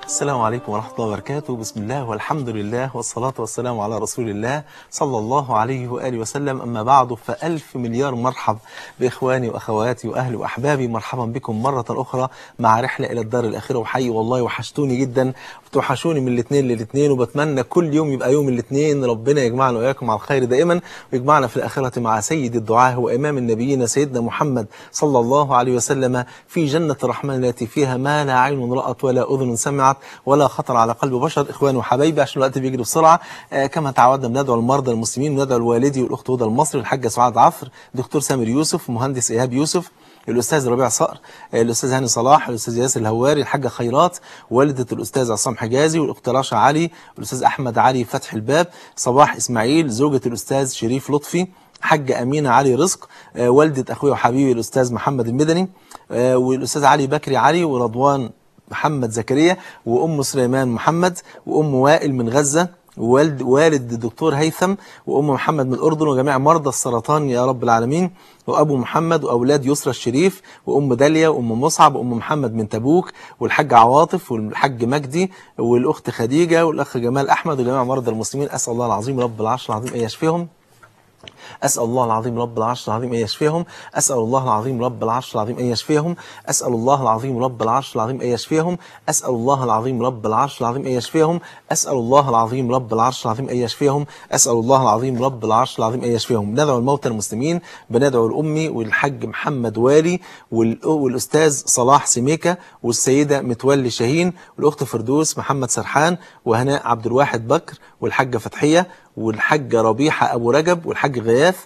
السلام عليكم ورحمة الله وبركاته بسم الله والحمد لله والصلاة والسلام على رسول الله صلى الله عليه وآله وسلم أما بعد فألف مليار مرحب بإخواني وأخواتي وأهلي وأحبابي مرحبا بكم مرة أخرى مع رحلة إلى الدار الأخيرة وحي والله وحشتوني جدا بتوحشوني من الاثنين للاثنين وبتمنى كل يوم يبقى يوم الاثنين ربنا يجمعنا وإياكم على الخير دائما ويجمعنا في الآخرة مع سيد الدعاء وإمام النبيين سيدنا محمد صلى الله عليه وسلم في جنة الرحمن التي فيها ما لا عين رأت ولا أذن سمعت ولا خطر على قلب بشر إخواني وحبايبي عشان الوقت بيجري بسرعة آه كما تعودنا بندعو المرضى المسلمين وندعو الوالدي والأخت هدى المصري الحاجة سعاد عفر دكتور سامر يوسف مهندس إيهاب يوسف الأستاذ ربيع صقر الأستاذ هاني صلاح الأستاذ ياسر الهواري الحاجة خيرات والدة الأستاذ عصام حجازي والأخت راشا علي الأستاذ أحمد علي فتح الباب صباح إسماعيل زوجة الأستاذ شريف لطفي حاجة أمينة علي رزق آه والدة أخويا وحبيبي الأستاذ محمد المدني آه والأستاذ علي بكري علي ورضوان محمد زكريا وأم سليمان محمد وأم وائل من غزة والد والد الدكتور هيثم وأم محمد من الأردن وجميع مرضى السرطان يا رب العالمين وأبو محمد وأولاد يسرى الشريف وأم داليا وأم مصعب وأم محمد من تبوك والحاج عواطف والحاج مجدي والأخت خديجة والأخ جمال أحمد وجميع مرضى المسلمين أسأل الله العظيم رب العرش العظيم أن يشفيهم أسأل الله العظيم رب العرش العظيم أن يشفيهم أسأل الله العظيم رب العرش العظيم أن يشفيهم أسأل الله العظيم رب العرش العظيم أن يشفيهم أسأل الله العظيم رب العرش العظيم أن يشفيهم أسأل الله العظيم رب العرش العظيم أن يشفيهم أسأل الله العظيم رب العرش العظيم أن يشفيهم ندعو الموتى المسلمين بندعو الأمي والحاج محمد والي والأستاذ صلاح سميكة والسيدة متولي شاهين والأخت فردوس محمد سرحان وهناء عبد الواحد بكر والحاجة فتحية والحاج ربيحة أبو رجب والحاج غياث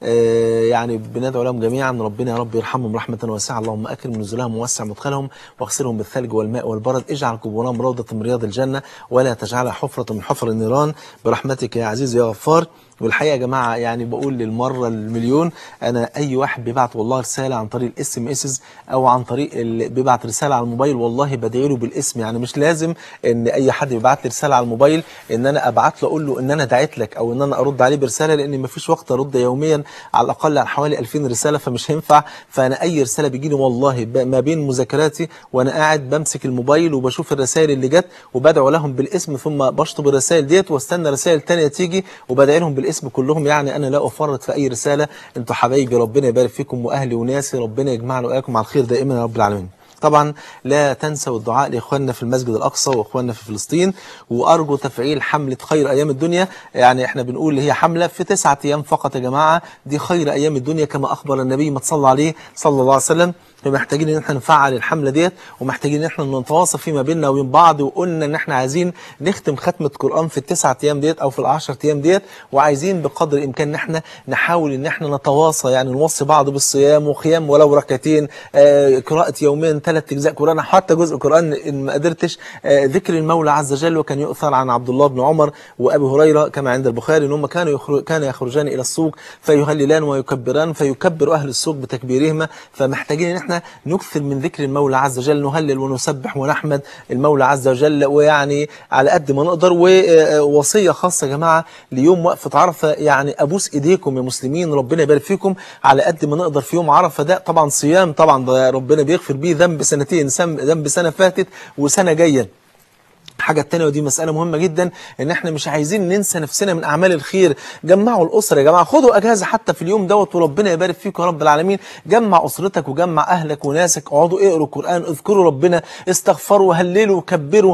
آه يعني بندعو لهم جميعا ربنا يا رب يرحمهم رحمة واسعة اللهم أكرم نزلهم ووسع مدخلهم واغسلهم بالثلج والماء والبرد اجعل قبورهم روضة من رياض الجنة ولا تجعلها حفرة من حفر النيران برحمتك يا عزيز يا غفار والحقيقه يا جماعه يعني بقول للمره المليون انا اي واحد بيبعت والله رساله عن طريق الاس ام اس او عن طريق بيبعت رساله على الموبايل والله بدعي له بالاسم يعني مش لازم ان اي حد يبعت لي رساله على الموبايل ان انا ابعت له اقول له ان انا دعيت لك او ان انا ارد عليه برساله لان مفيش وقت ارد يوميا على الاقل عن حوالي 2000 رساله فمش هينفع فانا اي رساله بيجي لي والله ما بين مذاكراتي وانا قاعد بمسك الموبايل وبشوف الرسائل اللي جت وبدعو لهم بالاسم ثم بشطب الرسائل ديت واستنى رسائل ثانيه تيجي وبدعي لهم بالاسم كلهم يعني انا لا افرط في اي رساله انتوا حبايبي ربنا يبارك فيكم واهلي وناسي ربنا يجمعنا واياكم على الخير دائما يا رب العالمين طبعا لا تنسوا الدعاء لاخواننا في المسجد الاقصى واخواننا في فلسطين وارجو تفعيل حمله خير ايام الدنيا يعني احنا بنقول هي حمله في تسعة ايام فقط يا جماعه دي خير ايام الدنيا كما اخبر النبي ما تصلى عليه صلى الله عليه وسلم فمحتاجين ان احنا نفعل الحمله ديت ومحتاجين ان احنا نتواصل فيما بيننا وبين بعض وقلنا ان احنا عايزين نختم ختمه قران في التسعة ايام ديت او في العشرة ايام ديت وعايزين بقدر الامكان ان احنا نحاول ان احنا نتواصى يعني نوصي بعض بالصيام وقيام ولو ركعتين آه قراءه يومين ثلاث اجزاء قران حتى جزء قران ان ما قدرتش آه ذكر المولى عز وجل وكان يؤثر عن عبد الله بن عمر وابي هريره كما عند البخاري ان هم كانوا يخرج كان يخرجان الى السوق فيهللان ويكبران فيكبر اهل السوق بتكبيرهما فمحتاجين ان احنا نكثر من ذكر المولى عز وجل نهلل ونسبح ونحمد المولى عز وجل ويعني على قد ما نقدر ووصيه خاصه يا جماعه ليوم وقفه عرفه يعني ابوس ايديكم يا مسلمين ربنا يبارك فيكم على قد ما نقدر في يوم عرفه ده طبعا صيام طبعا ده ربنا بيغفر بيه ذنب سنتين ذنب سنه فاتت وسنه جايه الحاجة التانية ودي مسألة مهمة جدا ان احنا مش عايزين ننسى نفسنا من اعمال الخير جمعوا الاسرة يا جماعة خدوا اجازة حتى في اليوم دوت وربنا يبارك فيكم يا رب العالمين جمع اسرتك وجمع اهلك وناسك اقعدوا اقروا القرآن اذكروا ربنا استغفروا هللوا كبروا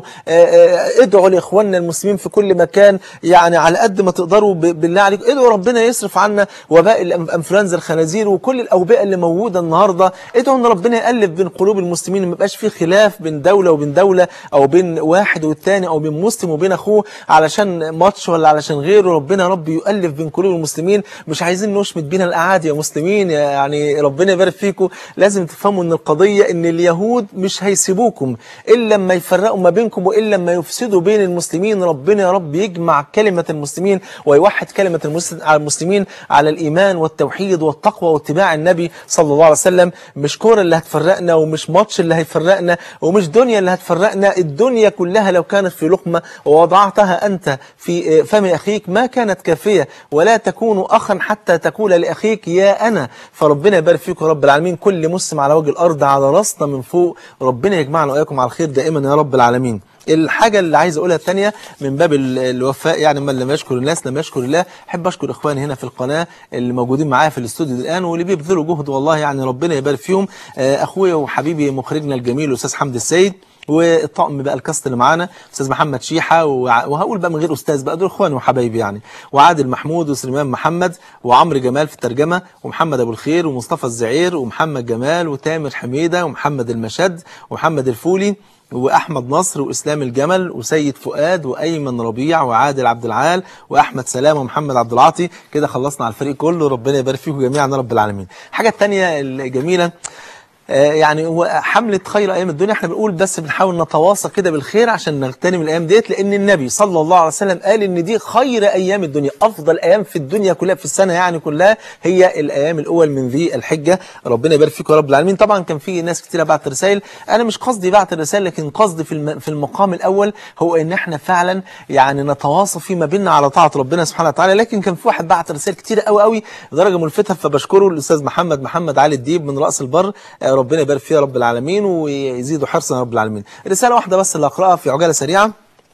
ادعوا لاخواننا المسلمين في كل مكان يعني على قد ما تقدروا بالله عليكم ادعوا ربنا يصرف عنا وباء الانفلونزا الخنازير وكل الاوبئة اللي موجودة النهاردة ادعوا ان ربنا يألف بين قلوب المسلمين ما يبقاش في خلاف بين دولة وبين دولة او بين واحد والتاني او بين مسلم وبين اخوه علشان ماتش ولا علشان غيره ربنا يا رب يؤلف بين قلوب المسلمين مش عايزين نشمت بينا الاعادي يا مسلمين يعني ربنا يبارك فيكم لازم تفهموا ان القضيه ان اليهود مش هيسيبوكم الا لما يفرقوا ما بينكم والا لما يفسدوا بين المسلمين ربنا يا رب يجمع كلمه المسلمين ويوحد كلمه المسلمين على الايمان والتوحيد والتقوى واتباع النبي صلى الله عليه وسلم مش كوره اللي هتفرقنا ومش ماتش اللي هيفرقنا ومش دنيا اللي هتفرقنا الدنيا كلها لو كانت في لقمة ووضعتها أنت في فم أخيك ما كانت كافية ولا تكون أخا حتى تقول لأخيك يا أنا فربنا يبارك فيكم رب العالمين كل مسلم على وجه الأرض على راسنا من فوق ربنا يجمعنا وإياكم على الخير دائما يا رب العالمين الحاجة اللي عايز أقولها الثانية من باب ال- الوفاء يعني من لم يشكر الناس لم يشكر الله أحب أشكر إخواني هنا في القناة اللي موجودين معايا في الاستوديو الآن واللي بيبذلوا جهد والله يعني ربنا يبارك فيهم آه، أخويا وحبيبي مخرجنا الجميل الأستاذ حمد السيد والطقم بقى الكاست اللي معانا استاذ محمد شيحه وع- وهقول بقى من غير استاذ بقى دول اخواني وحبايبي يعني وعادل محمود وسليمان محمد وعمرو جمال في الترجمه ومحمد ابو الخير ومصطفى الزعير ومحمد جمال وتامر حميده ومحمد المشد ومحمد الفولي واحمد نصر واسلام الجمل وسيد فؤاد وايمن ربيع وعادل عبد العال واحمد سلام ومحمد عبد العاطي كده خلصنا على الفريق كله ربنا يبارك فيكم جميعا يا رب العالمين الحاجه الثانيه الجميله آه، يعني هو حملة خير أيام الدنيا احنا بنقول بس بنحاول نتواصى كده بالخير عشان نغتنم الأيام ديت لأن النبي صلى الله عليه وسلم قال إن دي خير أيام الدنيا أفضل أيام في الدنيا كلها في السنة يعني كلها هي الأيام الأول من ذي الحجة ربنا يبارك فيكم يا رب العالمين طبعا كان في ناس كتيرة بعت رسائل أنا مش قصدي بعت الرسائل لكن قصدي في الم- في المقام الأول هو إن احنا فعلا يعني نتواصى فيما بيننا على طاعة ربنا سبحانه وتعالى لكن كان في واحد بعت رسائل كتيرة قوي قوي درجة ملفتة فبشكره الأستاذ محمد محمد علي الديب من رأس البر آه، ربنا يبارك فيه يا رب العالمين ويزيده حرصا يا رب العالمين رسالة واحدة بس اللي أقرأها في عجالة سريعة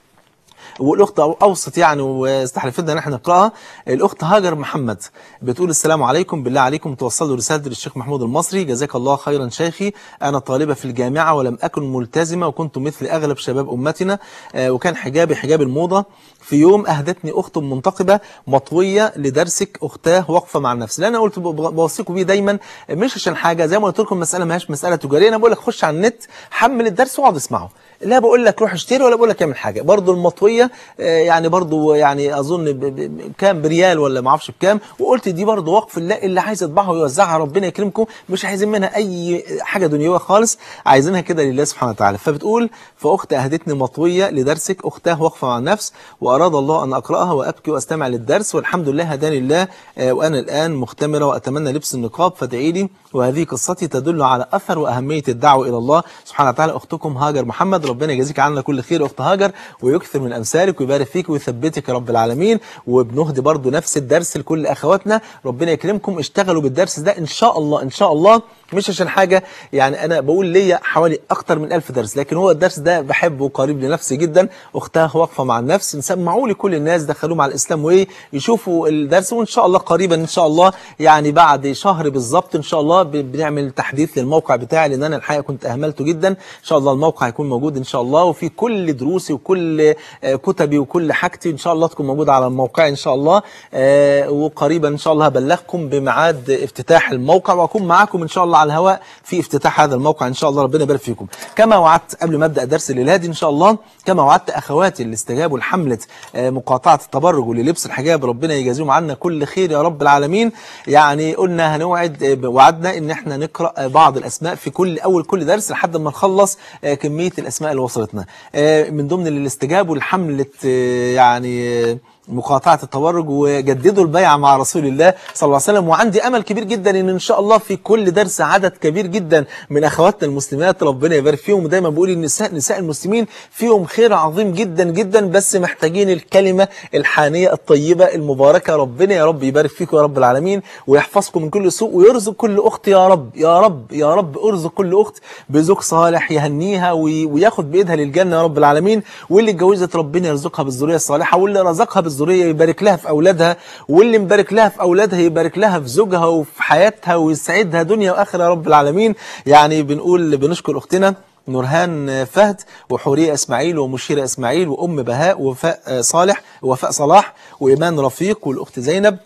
والاخت أو- اوسط يعني واستحلفنا ان احنا نقراها الاخت هاجر محمد بتقول السلام عليكم بالله عليكم توصلوا رساله للشيخ محمود المصري جزاك الله خيرا شيخي انا طالبه في الجامعه ولم اكن ملتزمه وكنت مثل اغلب شباب امتنا آه، وكان حجابي حجاب الموضه في يوم اهدتني اخت منتقبه مطويه لدرسك اختاه واقفه مع النفس اللي انا قلت ب- بوصيكم بيه دايما مش عشان حاجه زي ما قلت لكم مساله ما هيش مساله تجاريه انا بقول لك خش على النت حمل الدرس واقعد اسمعه لا بقول لك روح اشتري ولا بقول لك اعمل حاجه برضو المطويه آه، يعني برضو يعني اظن ب- ب- كام بريال ولا ما اعرفش بكام وقلت دي برضو وقف الله اللي عايز يطبعها ويوزعها ربنا يكرمكم مش عايزين منها اي حاجه دنيويه خالص عايزينها كده لله سبحانه وتعالى فبتقول فاختي اهدتني مطويه لدرسك اختاه واقفه مع النفس واراد الله ان اقراها وابكي واستمع للدرس والحمد لله هداني الله آه، وانا الان مختمره واتمنى لبس النقاب فادعي لي وهذه قصتي تدل على اثر واهميه الدعوه الى الله سبحانه وتعالى اختكم هاجر محمد ربنا يجازيك عنا كل خير اخت هاجر ويكثر من امثالك ويبارك فيك ويثبتك يا رب العالمين وبنهدي برضو نفس الدرس لكل اخواتنا ربنا يكرمكم اشتغلوا بالدرس ده ان شاء الله ان شاء الله مش عشان حاجه يعني انا بقول ليا حوالي اكتر من ألف درس لكن هو الدرس ده بحبه وقريب لنفسي جدا اختها واقفه مع النفس نسمعوا لي كل الناس دخلوهم على الاسلام وايه يشوفوا الدرس وان شاء الله قريبا ان شاء الله يعني بعد شهر بالظبط ان شاء الله ب- بنعمل تحديث للموقع بتاعي لان انا الحقيقه كنت اهملته جدا ان شاء الله الموقع هيكون موجود ان شاء الله وفي كل دروسي وكل آه، كتبي وكل حاجتي ان شاء الله تكون موجوده على الموقع ان شاء الله آه، وقريبا ان شاء الله هبلغكم بميعاد افتتاح الموقع واكون معاكم ان شاء الله على الهواء في افتتاح هذا الموقع ان شاء الله ربنا يبارك فيكم كما وعدت قبل ما ابدا درس الليله دي ان شاء الله كما وعدت اخواتي اللي استجابوا لحمله آه، مقاطعه التبرج وللبس الحجاب ربنا يجازيهم عنا كل خير يا رب العالمين يعني قلنا هنوعد آه، وعدنا ان احنا نقرا آه، بعض الاسماء في كل اول كل درس لحد ما نخلص آه، كميه الاسماء اللي وصلتنا آه، من ضمن اللي استجابوا لحمله آه، يعني آه، مقاطعة التبرج وجددوا البيعة مع رسول الله صلى الله عليه وسلم وعندي أمل كبير جدا إن إن شاء الله في كل درس عدد كبير جدا من أخواتنا المسلمات ربنا يبارك فيهم ودايما بقول النساء نساء المسلمين فيهم خير عظيم جدا جدا بس محتاجين الكلمة الحانية الطيبة المباركة ربنا يا رب يبارك فيكم يا رب العالمين ويحفظكم من كل سوء ويرزق كل أخت يا رب يا رب يا رب ارزق كل أخت بزوج صالح يهنيها وي- وياخد بإيدها للجنة يا رب العالمين واللي اتجوزت ربنا يرزقها بالذرية الصالحة واللي رزقها بالذرية يبارك لها في أولادها واللي مبارك لها في أولادها يبارك لها في زوجها وفي حياتها ويسعدها دنيا وآخرة يا رب العالمين يعني بنقول بنشكر أختنا نورهان فهد وحورية إسماعيل ومشيرة إسماعيل وأم بهاء ووفاء صالح ووفاء صلاح وإيمان رفيق والأخت زينب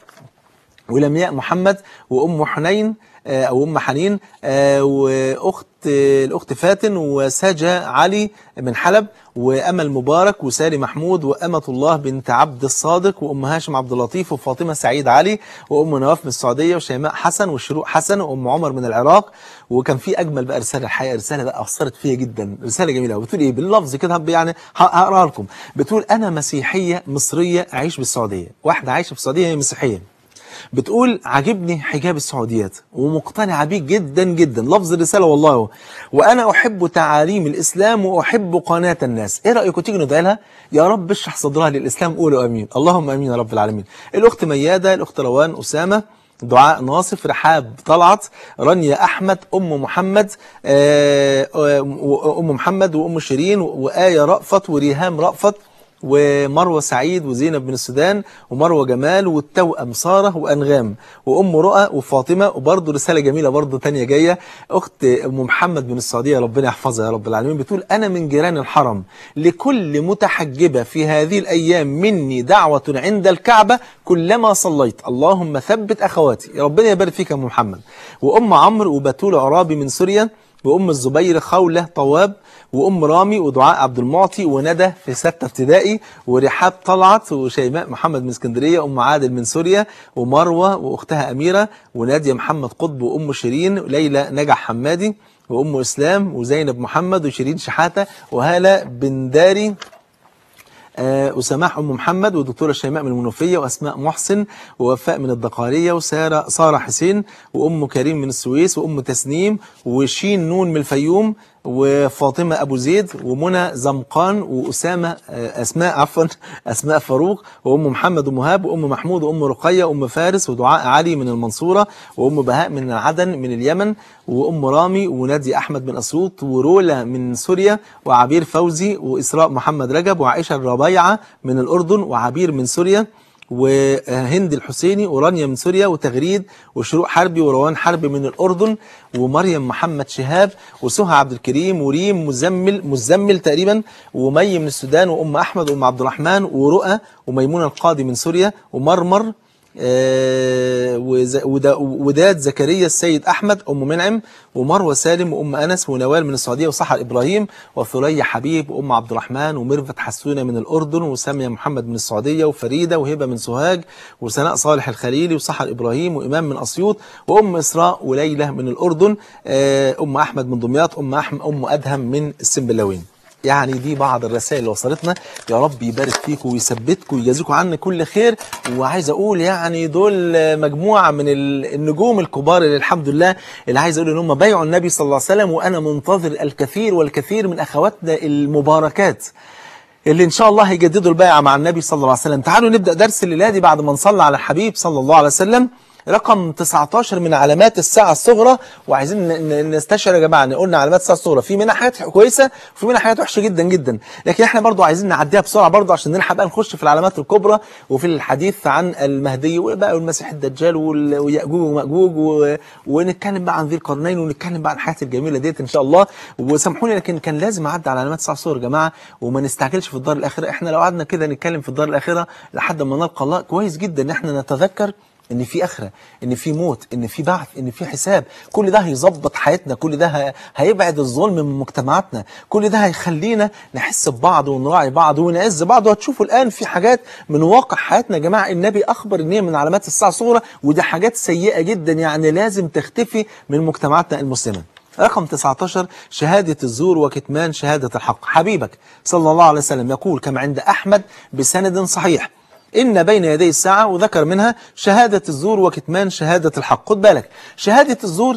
ولمياء محمد وام حنين آه، او ام حنين آه، واخت آه، الاخت فاتن وساجة علي من حلب وامل مبارك وسالي محمود وامة الله بنت عبد الصادق وام هاشم عبد اللطيف وفاطمه سعيد علي وام نواف من السعوديه وشيماء حسن وشروق حسن وام عمر من العراق وكان في اجمل بقى رساله الحقيقه رساله بقى اثرت فيا جدا رساله جميله بتقول ايه باللفظ كده يعني ه- هقراها لكم بتقول انا مسيحيه مصريه اعيش بالسعوديه واحده عايشه في السعوديه هي مسيحيه بتقول عاجبني حجاب السعوديات ومقتنعة بيه جدا جدا لفظ الرسالة والله هو. وأنا أحب تعاليم الإسلام وأحب قناة الناس إيه رأيكم تيجي ندعي لها يا رب اشرح صدرها للإسلام قولوا أمين اللهم أمين يا رب العالمين الأخت ميادة الأخت روان أسامة دعاء ناصف رحاب طلعت رانيا أحمد أم محمد آه، آه، أم محمد وأم شيرين وآية رأفت وريهام رأفت ومروة سعيد وزينب بن السودان ومروة جمال والتوأم سارة وأنغام وأم رؤى وفاطمة وبرضه رسالة جميلة برضه تانية جاية أخت أم محمد بن السعودية ربنا يحفظها يا رب العالمين بتقول أنا من جيران الحرم لكل متحجبة في هذه الأيام مني دعوة عند الكعبة كلما صليت اللهم ثبت أخواتي يا ربنا يبارك فيك يا أم محمد وأم عمرو وبتول عرابي من سوريا وأم الزبير خولة طواب وأم رامي ودعاء عبد المعطي وندى في ستة ابتدائي ورحاب طلعت وشيماء محمد من اسكندرية أم عادل من سوريا ومروة وأختها أميرة ونادية محمد قطب وأم شيرين وليلى نجح حمادي وأم إسلام وزينب محمد وشيرين شحاتة وهالة بنداري آه، وسماح أم محمد ودكتورة شيماء من المنوفية وأسماء محسن ووفاء من الدقارية وسارة سارة حسين وأم كريم من السويس وأم تسنيم وشين نون من الفيوم وفاطمة أبو زيد ومنى زمقان وأسامة آه، أسماء عفوا أسماء فاروق وأم محمد ومهاب وأم محمود وأم رقية وأم فارس ودعاء علي من المنصورة وأم بهاء من عدن من اليمن وأم رامي ونادي أحمد من أسيوط ورولا من سوريا وعبير فوزي وإسراء محمد رجب وعائشة الربيعة من الأردن وعبير من سوريا وهند الحسيني ورانيا من سوريا وتغريد وشروق حربي وروان حربي من الأردن ومريم محمد شهاب وسهى عبد الكريم وريم مزمل مزمل تقريبا ومي من السودان وأم أحمد وأم عبد الرحمن ورؤى وميمونة القاضي من سوريا ومرمر آه، وز- ودا- وداد زكريا السيد أحمد أم منعم ومروة سالم وأم أنس ونوال من السعودية وصحر إبراهيم وثريا حبيب وأم عبد الرحمن وميرفت حسونة من الأردن وسامية محمد من السعودية وفريدة وهبة من سوهاج وسناء صالح الخليلي وصحر إبراهيم وإمام من أسيوط وأم إسراء وليلى من الأردن آه، أم أحمد من دمياط أم أحمد أم أدهم من السنبلاوين يعني دي بعض الرسائل اللي وصلتنا يا رب يبارك فيكم ويثبتكم ويجازيكم عنا كل خير وعايز اقول يعني دول مجموعه من ال- النجوم الكبار اللي الحمد لله اللي عايز اقول ان هم بايعوا النبي صلى الله عليه وسلم وانا منتظر الكثير والكثير من اخواتنا المباركات اللي ان شاء الله هيجددوا البيعه مع النبي صلى الله عليه وسلم تعالوا نبدا درس الليله دي بعد ما نصلي على الحبيب صلى الله عليه وسلم رقم 19 من علامات الساعة الصغرى وعايزين ن- ن- نستشعر يا جماعة ان قلنا علامات الساعة الصغرى في منها حاجات كويسة وفي منها حاجات وحشة جدا جدا لكن احنا برضو عايزين نعديها بسرعة برضو عشان نلحق بقى نخش في العلامات الكبرى وفي الحديث عن المهدي وبقى والمسيح الدجال وال- ويأجوج ومأجوج و- ونتكلم بقى عن ذي القرنين ونتكلم بقى عن الحياة الجميلة ديت ان شاء الله وسامحوني لكن كان لازم اعدي على علامات الساعة الصغرى يا جماعة وما نستعجلش في الدار الآخرة احنا لو قعدنا كده نتكلم في الدار الآخرة لحد ما نلقى الله كويس جدا ان احنا نتذكر ان في اخره ان في موت ان في بعث ان في حساب كل ده هيظبط حياتنا كل ده ه- هيبعد الظلم من مجتمعاتنا كل ده هيخلينا نحس ببعض ونراعي بعض ونعز بعض وهتشوفوا الان في حاجات من واقع حياتنا يا جماعه النبي اخبر ان هي من علامات الساعه الصغرى ودي حاجات سيئه جدا يعني لازم تختفي من مجتمعاتنا المسلمه رقم 19 شهادة الزور وكتمان شهادة الحق حبيبك صلى الله عليه وسلم يقول كما عند أحمد بسند صحيح إن بين يدي الساعة وذكر منها شهادة الزور وكتمان شهادة الحق خد بالك شهادة الزور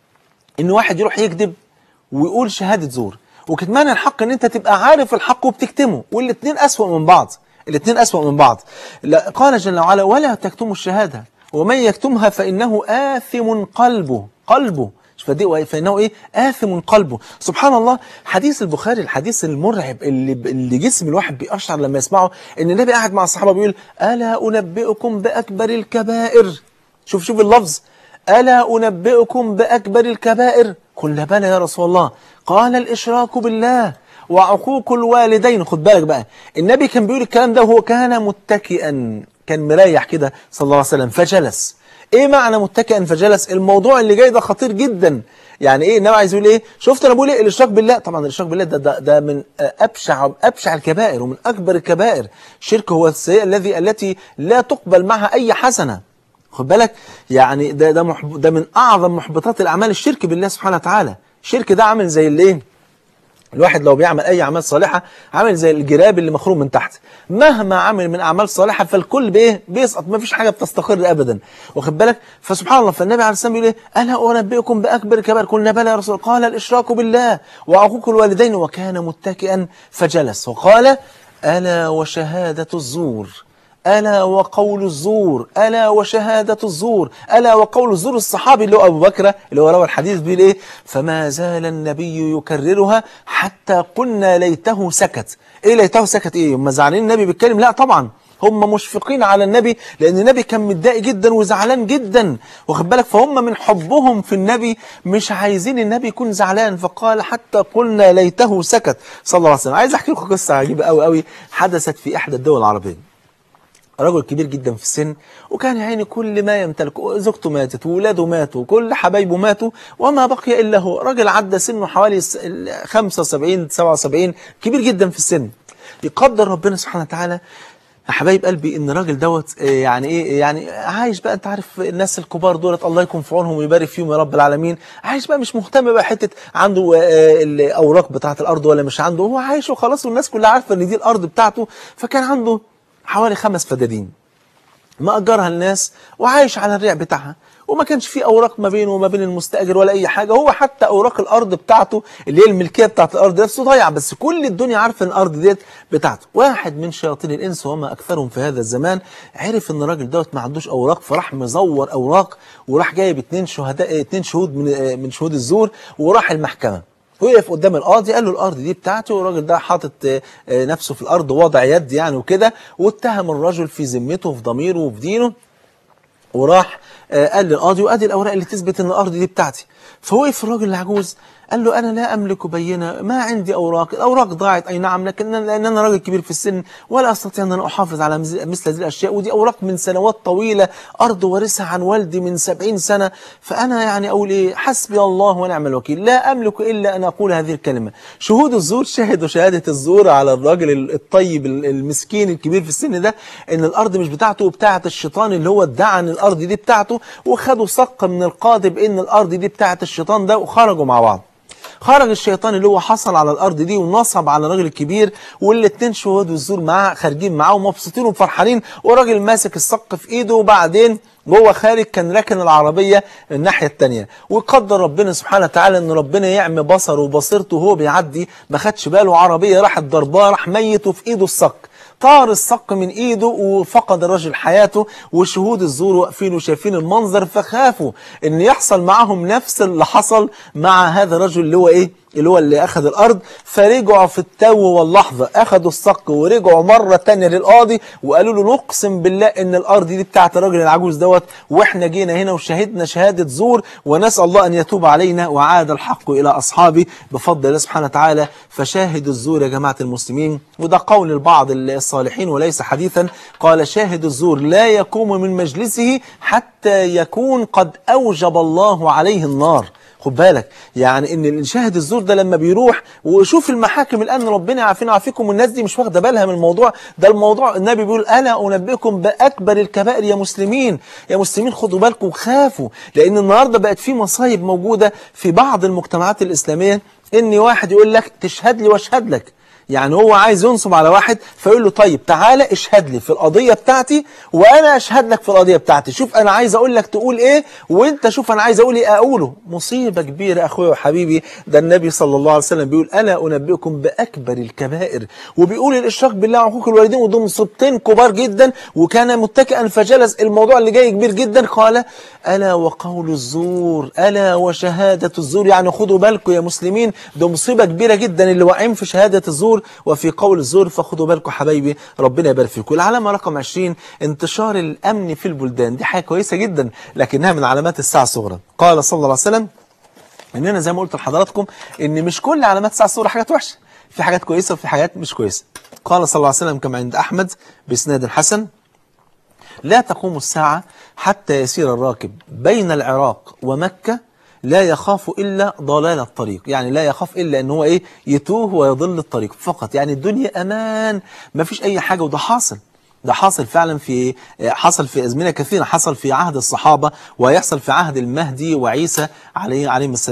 إن واحد يروح يكذب ويقول شهادة زور وكتمان الحق إن أنت تبقى عارف الحق وبتكتمه والاتنين أسوأ من بعض الاتنين أسوأ من بعض لا قال جل وعلا ولا تكتموا الشهادة ومن يكتمها فإنه آثم قلبه قلبه فدي فانه ايه آثم قلبه سبحان الله حديث البخاري الحديث المرعب اللي اللي جسم الواحد بيقشعر لما يسمعه ان النبي قاعد مع الصحابه بيقول الا انبئكم باكبر الكبائر شوف شوف اللفظ الا انبئكم باكبر الكبائر قلنا بلى يا رسول الله قال الاشراك بالله وعقوق الوالدين خد بالك بقى النبي كان بيقول الكلام ده وهو كان متكئا كان مريح كده صلى الله عليه وسلم فجلس ايه معنى متكئا فجلس الموضوع اللي جاي ده خطير جدا يعني ايه النبي عايز يقول ايه شفت انا بقول ايه الاشراك بالله طبعا الاشراك بالله ده ده, ده من ابشع ابشع الكبائر ومن اكبر الكبائر الشرك هو السيئه الذي التي لا تقبل معها اي حسنه خد بالك يعني ده ده محب ده من اعظم محبطات الاعمال الشرك بالله سبحانه وتعالى الشرك ده عامل زي الايه الواحد لو بيعمل اي اعمال صالحه عامل زي الجراب اللي مخروم من تحت مهما عمل من اعمال صالحه فالكل بايه بيسقط ما فيش حاجه بتستقر ابدا واخد بالك فسبحان الله فالنبي عليه الصلاه والسلام بيقول ايه الا انبئكم باكبر الكبائر قلنا بلى يا رسول الله قال الاشراك بالله وعقوق الوالدين وكان متكئا فجلس وقال الا وشهاده الزور ألا وقول الزور ألا وشهادة الزور ألا وقول الزور الصحابي اللي هو أبو بكر اللي هو روى الحديث بيقول إيه فما زال النبي يكررها حتى قلنا ليته سكت إيه ليته سكت إيه هم زعلانين النبي بيتكلم لا طبعا هم مشفقين على النبي لأن النبي كان متضايق جدا وزعلان جدا واخد بالك فهم من حبهم في النبي مش عايزين النبي يكون زعلان فقال حتى قلنا ليته سكت صلى الله عليه وسلم عايز أحكي لكم قصة عجيبة قوي قوي حدثت في إحدى الدول العربية رجل كبير جدا في السن وكان يا عيني كل ما يمتلك زوجته ماتت وولاده ماتوا وكل حبايبه ماتوا وما بقي إلا هو راجل عدى سنه حوالي 75 77 كبير جدا في السن يقدر ربنا سبحانه وتعالى يا حبايب قلبي ان الراجل دوت يعني ايه يعني عايش بقى انت عارف الناس الكبار دولت الله يكون في عونهم ويبارك فيهم يا رب العالمين عايش بقى مش مهتم بقى حته عنده الاوراق بتاعه الارض ولا مش عنده هو عايش وخلاص والناس كلها عارفه ان دي الارض بتاعته فكان عنده حوالي خمس فدادين مأجرها الناس وعايش على الريع بتاعها وما كانش في اوراق ما بينه وما بين المستاجر ولا اي حاجه هو حتى اوراق الارض بتاعته اللي هي الملكيه بتاعت الارض نفسه ضايع بس كل الدنيا عارفه ان الارض ديت بتاعته واحد من شياطين الانس وما اكثرهم في هذا الزمان عرف ان الراجل دوت ما عندوش اوراق فراح مزور اوراق وراح جايب اثنين شهداء اثنين شهود من من شهود الزور وراح المحكمه وقف قدام القاضي قال له الارض دي بتاعتي والراجل ده حاطط نفسه في الارض وضع يد يعني وكده واتهم الرجل في ذمته وفي ضميره وفي دينه وراح قال للقاضي وادي الاوراق اللي تثبت ان الارض دي بتاعتي فوقف الراجل العجوز قال له انا لا املك بينه ما عندي اوراق الاوراق ضاعت اي نعم لكن لان انا راجل كبير في السن ولا استطيع ان انا احافظ على مثل هذه الاشياء ودي اوراق من سنوات طويله ارض وارثها عن والدي من سبعين سنه فانا يعني اقول ايه حسبي الله ونعم الوكيل لا املك الا ان اقول هذه الكلمه شهود الزور شهدوا شهاده الزور على الراجل الطيب المسكين الكبير في السن ده ان الارض مش بتاعته وبتاعه الشيطان اللي هو ادعى ان الارض دي بتاعته وخدوا صق من القاضي بان الارض دي بتاعه الشيطان ده وخرجوا مع بعض خرج الشيطان اللي هو حصل على الارض دي ونصب على الراجل الكبير والاثنين شهود والزور معاه خارجين معاه ومبسوطين وفرحانين وراجل ماسك الصق في ايده وبعدين وهو خارج كان راكن العربيه الناحيه الثانيه وقدر ربنا سبحانه وتعالى ان ربنا يعمي بصره وبصيرته وهو بيعدي ما خدش باله عربيه راحت ضرباه راح ميت وفي ايده الصق طار الصق من ايده وفقد الرجل حياته وشهود الزور واقفين وشايفين المنظر فخافوا ان يحصل معهم نفس اللي حصل مع هذا الرجل اللي هو ايه اللي هو اللي اخذ الارض فرجعوا في التو واللحظه اخذوا الصق ورجعوا مره تانية للقاضي وقالوا له نقسم بالله ان الارض دي بتاعت الراجل العجوز دوت واحنا جينا هنا وشهدنا شهاده زور ونسال الله ان يتوب علينا وعاد الحق الى اصحابه بفضل الله سبحانه وتعالى فشاهد الزور يا جماعه المسلمين وده قول البعض الصالحين وليس حديثا قال شاهد الزور لا يقوم من مجلسه حتى يكون قد اوجب الله عليه النار خد بالك يعني ان الشاهد الزور ده لما بيروح وشوف المحاكم الان ربنا يعافينا ويعافيكم والناس دي مش واخده بالها من الموضوع ده الموضوع النبي بيقول الا انبئكم باكبر الكبائر يا مسلمين يا مسلمين خدوا بالكم وخافوا لان النهارده بقت في مصايب موجوده في بعض المجتمعات الاسلاميه ان واحد يقول لك تشهد لي واشهد لك يعني هو عايز ينصب على واحد فيقول له طيب تعالى اشهد لي في القضية بتاعتي وانا اشهد لك في القضية بتاعتي شوف انا عايز اقول لك تقول ايه وانت شوف انا عايز اقول ايه اقوله مصيبة كبيرة اخويا وحبيبي ده النبي صلى الله عليه وسلم بيقول انا انبئكم باكبر الكبائر وبيقول الاشراك بالله وحقوق الوالدين ودول مصيبتين كبار جدا وكان متكئا فجلس الموضوع اللي جاي كبير جدا قال الا وقول الزور الا وشهادة الزور يعني خدوا بالكم يا مسلمين ده مصيبة كبيرة جدا اللي واقعين في شهادة الزور وفي قول الزور فخدوا بالكم حبايبي ربنا يبارك فيكم العلامة رقم 20 انتشار الأمن في البلدان دي حاجة كويسة جدا لكنها من علامات الساعة الصغرى قال صلى الله عليه وسلم اننا زي ما قلت لحضراتكم ان مش كل علامات الساعة الصغرى حاجات وحشة في حاجات كويسة وفي حاجات مش كويسة قال صلى الله عليه وسلم كما عند أحمد بإسناد حسن لا تقوم الساعة حتى يسير الراكب بين العراق ومكة لا يخاف إلا ضلال الطريق يعني لا يخاف إلا أن هو إيه يتوه ويضل الطريق فقط يعني الدنيا أمان ما فيش أي حاجة وده حاصل ده حاصل فعلا في حصل في أزمنة كثيرة حصل في عهد الصحابة ويحصل في عهد المهدي وعيسى عليه عليهم السلام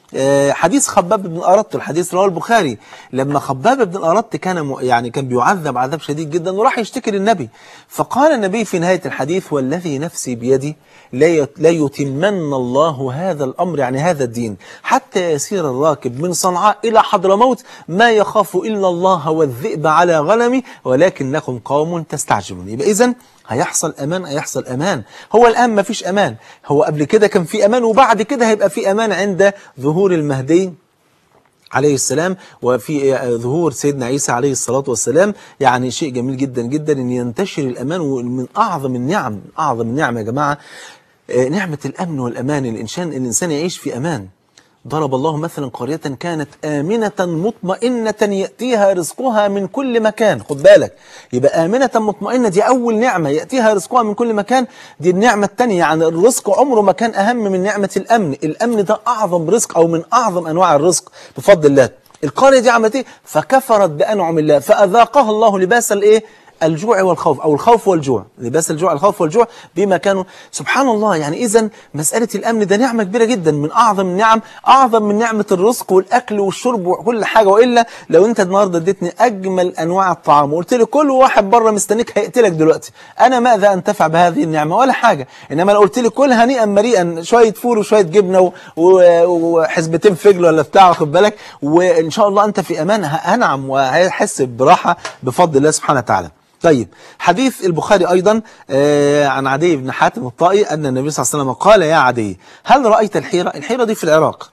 آه، حديث خباب بن الأرط الحديث رواه البخاري لما خباب بن الأرط كان م- يعني كان بيعذب عذاب شديد جدا وراح يشتكي للنبي فقال النبي في نهاية الحديث والذي نفسي بيدي لا يت- لا يتمن الله هذا الأمر يعني هذا الدين حتى يسير الراكب من صنعاء إلى حضرموت ما يخاف إلا الله والذئب على غنمي ولكنكم قوم تستعجلون يبقى إذن هيحصل امان هيحصل امان هو الان ما فيش امان هو قبل كده كان في امان وبعد كده هيبقى في امان عند ظهور المهدي عليه السلام وفي ظهور سيدنا عيسى عليه الصلاة والسلام يعني شيء جميل جدا جدا ان ينتشر الامان ومن اعظم النعم من اعظم النعم يا جماعة آه، نعمة الامن والامان الانسان الانسان يعيش في امان ضرب الله مثلا قرية كانت آمنة مطمئنة يأتيها رزقها من كل مكان خد بالك يبقى آمنة مطمئنة دي أول نعمة يأتيها رزقها من كل مكان دي النعمة الثانية يعني الرزق عمره ما كان أهم من نعمة الأمن الأمن ده أعظم رزق أو من أعظم أنواع الرزق بفضل الله القرية دي عملت إيه فكفرت بأنعم الله فأذاقها الله لباس الإيه الجوع والخوف أو الخوف والجوع لباس الجوع الخوف والجوع بما كانوا سبحان الله يعني إذا مسألة الأمن ده نعمة كبيرة جدا من أعظم النعم أعظم من نعمة الرزق والأكل والشرب وكل حاجة وإلا لو أنت النهاردة اديتني أجمل أنواع الطعام وقلت لي كل واحد بره مستنيك هيقتلك دلوقتي أنا ماذا أنتفع بهذه النعمة ولا حاجة إنما لو قلت لي كل هنيئا مريئا شوية فول وشوية جبنة و- و- وحزبتين فجل ولا بتاع واخد بالك وإن شاء الله أنت في أمان هنعم وهيحس براحة بفضل الله سبحانه وتعالى طيب حديث البخاري أيضا آه، عن عدي بن حاتم الطائي أن النبي صلى الله عليه وسلم قال يا عدي هل رأيت الحيرة الحيرة دي في العراق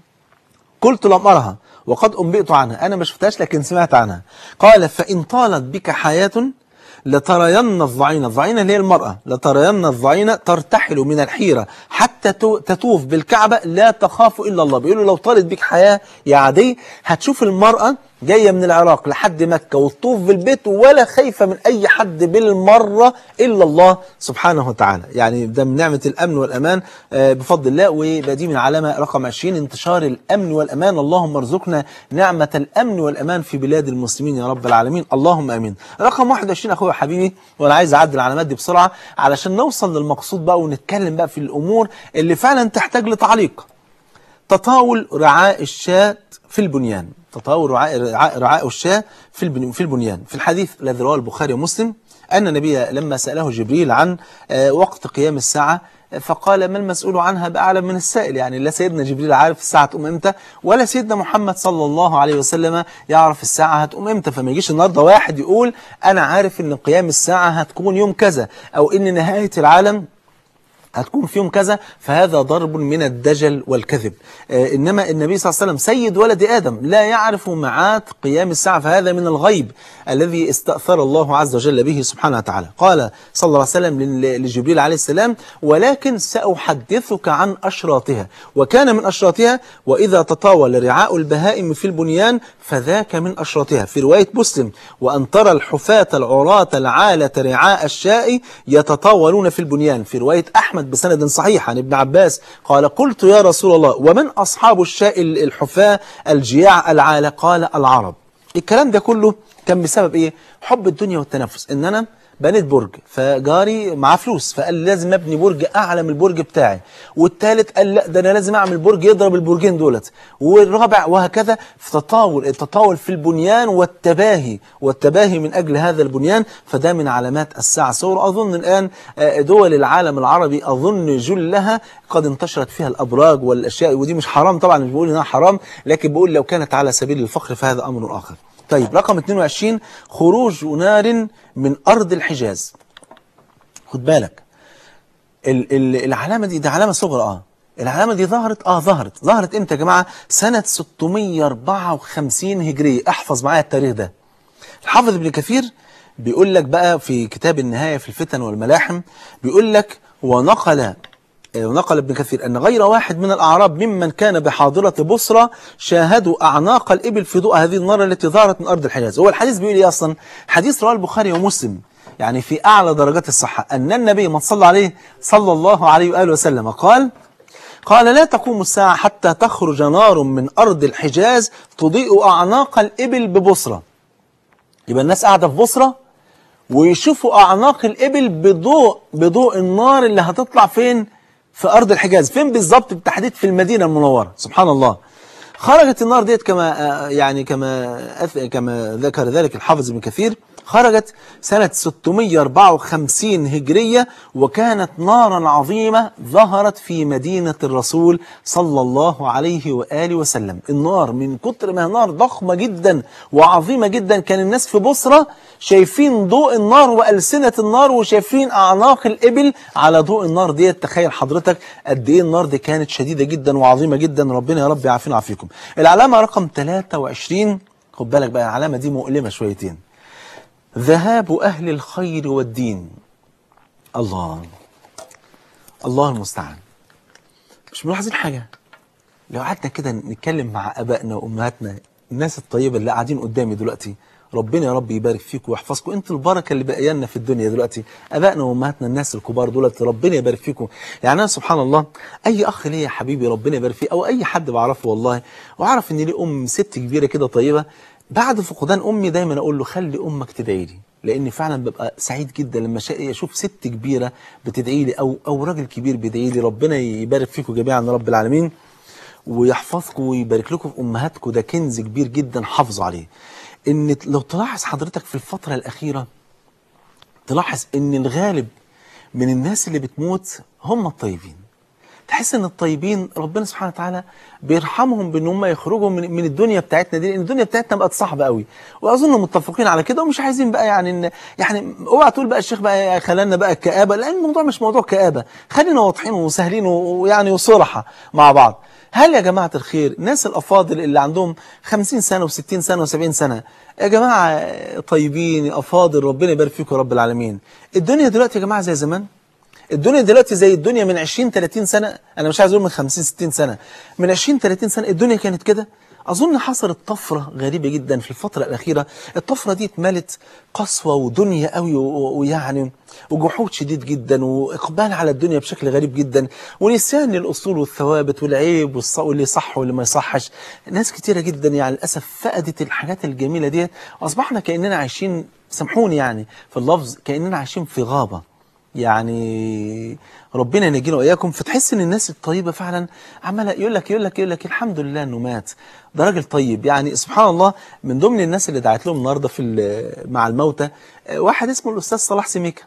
قلت لم أرها وقد أنبئت عنها أنا ما شفتهاش لكن سمعت عنها قال فإن طالت بك حياة لترين الضعينة الضعينة اللي هي المرأة لترين الضعينة ترتحل من الحيرة حتى تو- تطوف بالكعبة لا تخاف إلا الله بيقولوا لو طالت بك حياة يا عدي هتشوف المرأة جاية من العراق لحد مكة وتطوف بالبيت ولا خايفة من أي حد بالمرة إلا الله سبحانه وتعالى يعني ده من نعمة الأمن والأمان آه، بفضل الله ويبقى دي من علامة رقم 20 انتشار الأمن والأمان اللهم ارزقنا نعمة الأمن والأمان في بلاد المسلمين يا رب العالمين اللهم أمين رقم 21 أخويا حبيبي وأنا عايز أعدي العلامات دي بسرعة علشان نوصل للمقصود بقى ونتكلم بقى في الأمور اللي فعلا تحتاج لتعليق تطاول رعاء الشاة في البنيان تطاول رعاء رعاء, رعاء الشاة في البن- في البنيان في الحديث الذي رواه البخاري ومسلم أن النبي لما سأله جبريل عن آه، وقت قيام الساعة آه، فقال ما المسؤول عنها بأعلم من السائل يعني لا سيدنا جبريل عارف الساعة تقوم امتى ولا سيدنا محمد صلى الله عليه وسلم يعرف الساعة هتقوم امتى فما يجيش النهارده واحد يقول أنا عارف إن قيام الساعة هتكون يوم كذا أو إن نهاية العالم هتكون في يوم كذا فهذا ضرب من الدجل والكذب آه إنما النبي صلى الله عليه وسلم سيد ولد آدم لا يعرف معاد قيام الساعة فهذا من الغيب الذي استأثر الله عز وجل به سبحانه وتعالى قال صلى الله عليه وسلم لل- لجبريل عليه السلام ولكن سأحدثك عن أشراطها وكان من أشراطها وإذا تطاول رعاء البهائم في البنيان فذاك من أشراطها في رواية مسلم وأن ترى الحفاة العراة العالة رعاء الشاء يتطاولون في البنيان في رواية أحمد بسند صحيح عن ابن عباس قال قلت يا رسول الله ومن أصحاب الشاء الحفاة الجياع العالة قال العرب الكلام ده كله كان بسبب إيه حب الدنيا والتنافس إن أنا بنيت برج فجاري معاه فلوس فقال لي لازم ابني برج اعلى من البرج بتاعي والثالث قال لا ده انا لازم اعمل برج يضرب البرجين دولت والرابع وهكذا في تطاول التطاول في البنيان والتباهي والتباهي من اجل هذا البنيان فده من علامات الساعه صور اظن الان آه، دول العالم العربي اظن جلها قد انتشرت فيها الابراج والاشياء ودي مش حرام طبعا مش بقول انها حرام لكن بقول لو كانت على سبيل الفخر فهذا امر اخر طيب رقم 22 خروج نار من أرض الحجاز خد بالك ال ال العلامة دي دي علامة صغرى اه العلامة دي ظهرت اه ظهرت ظهرت امتى يا جماعة سنة 654 هجرية احفظ معايا التاريخ ده الحافظ ابن كثير بيقول لك بقى في كتاب النهاية في الفتن والملاحم بيقول لك ونقل ونقل ابن كثير أن غير واحد من الأعراب ممن كان بحاضرة بصرة شاهدوا أعناق الإبل في ضوء هذه النار التي ظهرت من أرض الحجاز هو الحديث بيقول إيه أصلا حديث رواه البخاري ومسلم يعني في أعلى درجات الصحة أن النبي من صلى عليه صلى الله عليه وآله وسلم قال قال لا تقوم الساعة حتى تخرج نار من أرض الحجاز تضيء أعناق الإبل ببصرة يبقى الناس قاعدة في بصرة ويشوفوا أعناق الإبل بضوء بضوء النار اللي هتطلع فين في أرض الحجاز فين بالظبط بالتحديد في المدينة المنورة سبحان الله خرجت النار ديت كما آه، يعني كما أث- كما ذكر ذلك الحافظ ابن كثير خرجت سنة 654 هجرية وكانت نارا عظيمة ظهرت في مدينة الرسول صلى الله عليه وآله وسلم النار من كتر ما هي نار ضخمة جدا وعظيمة جدا كان الناس في بصرة شايفين ضوء النار وألسنة النار وشايفين أعناق الإبل على ضوء النار ديت تخيل حضرتك قد إيه النار دي كانت شديدة جدا وعظيمة جدا ربنا يا رب يعافينا ويعافيكم العلامة رقم 23 خد بالك بقى العلامة دي مؤلمة شويتين ذهاب أهل الخير والدين الله الله المستعان مش ملاحظين حاجة لو قعدنا كده نتكلم مع أبائنا وأمهاتنا الناس الطيبة اللي قاعدين قدامي دلوقتي ربنا يا رب يبارك فيكم ويحفظكم انتوا البركه اللي بقى لنا في الدنيا دلوقتي ابائنا وامهاتنا الناس الكبار دولت ربنا يبارك فيكم يعني انا سبحان الله اي اخ ليا يا حبيبي ربنا يبارك فيه او اي حد بعرفه والله واعرف ان لي ام ست كبيره كده طيبه بعد فقدان امي دايما اقول له خلي امك تدعي لي لاني فعلا ببقى سعيد جدا لما شا- اشوف ست كبيره بتدعي لي او او راجل كبير بيدعي لي ربنا يبارك فيكم جميعا يا رب العالمين ويحفظكم ويبارك لكم في امهاتكم ده كنز كبير جدا حافظوا عليه ان لو تلاحظ حضرتك في الفتره الاخيره تلاحظ ان الغالب من الناس اللي بتموت هم الطيبين تحس ان الطيبين ربنا سبحانه وتعالى بيرحمهم بان هم يخرجوا من, من الدنيا بتاعتنا دي لان الدنيا بتاعتنا بقت صعبه قوي واظن متفقين على كده ومش عايزين بقى يعني إن يعني اوعى تقول بقى الشيخ بقى خلانا بقى كآبه لان الموضوع مش موضوع كآبه خلينا واضحين وسهلين ويعني وصراحه مع بعض هل يا جماعة الخير الناس الأفاضل اللي عندهم 50 سنة و60 سنة و70 سنة يا جماعة طيبين أفاضل ربنا يبارك فيكم يا رب العالمين الدنيا دلوقتي يا جماعة زي زمان الدنيا دلوقتي زي الدنيا من 20 30 سنة أنا مش عايز أقول من 50 60 سنة من 20 30 سنة الدنيا كانت كده أظن حصلت طفرة غريبة جدا في الفترة الأخيرة الطفرة دي اتملت قسوة ودنيا قوي و- ويعني وجحود شديد جدا وإقبال على الدنيا بشكل غريب جدا ونسيان للأصول والثوابت والعيب والص- واللي صح واللي ما يصحش ناس كتيرة جدا يعني للأسف فقدت الحاجات الجميلة دي وأصبحنا كأننا عايشين سامحوني يعني في اللفظ كأننا عايشين في غابة يعني ربنا ينجينا واياكم فتحس ان الناس الطيبه فعلا عماله يقول لك يقول لك يقول لك الحمد لله انه مات ده راجل طيب يعني سبحان الله من ضمن الناس اللي دعت لهم النهارده في ال- مع الموتى آه، واحد اسمه الاستاذ صلاح سميكه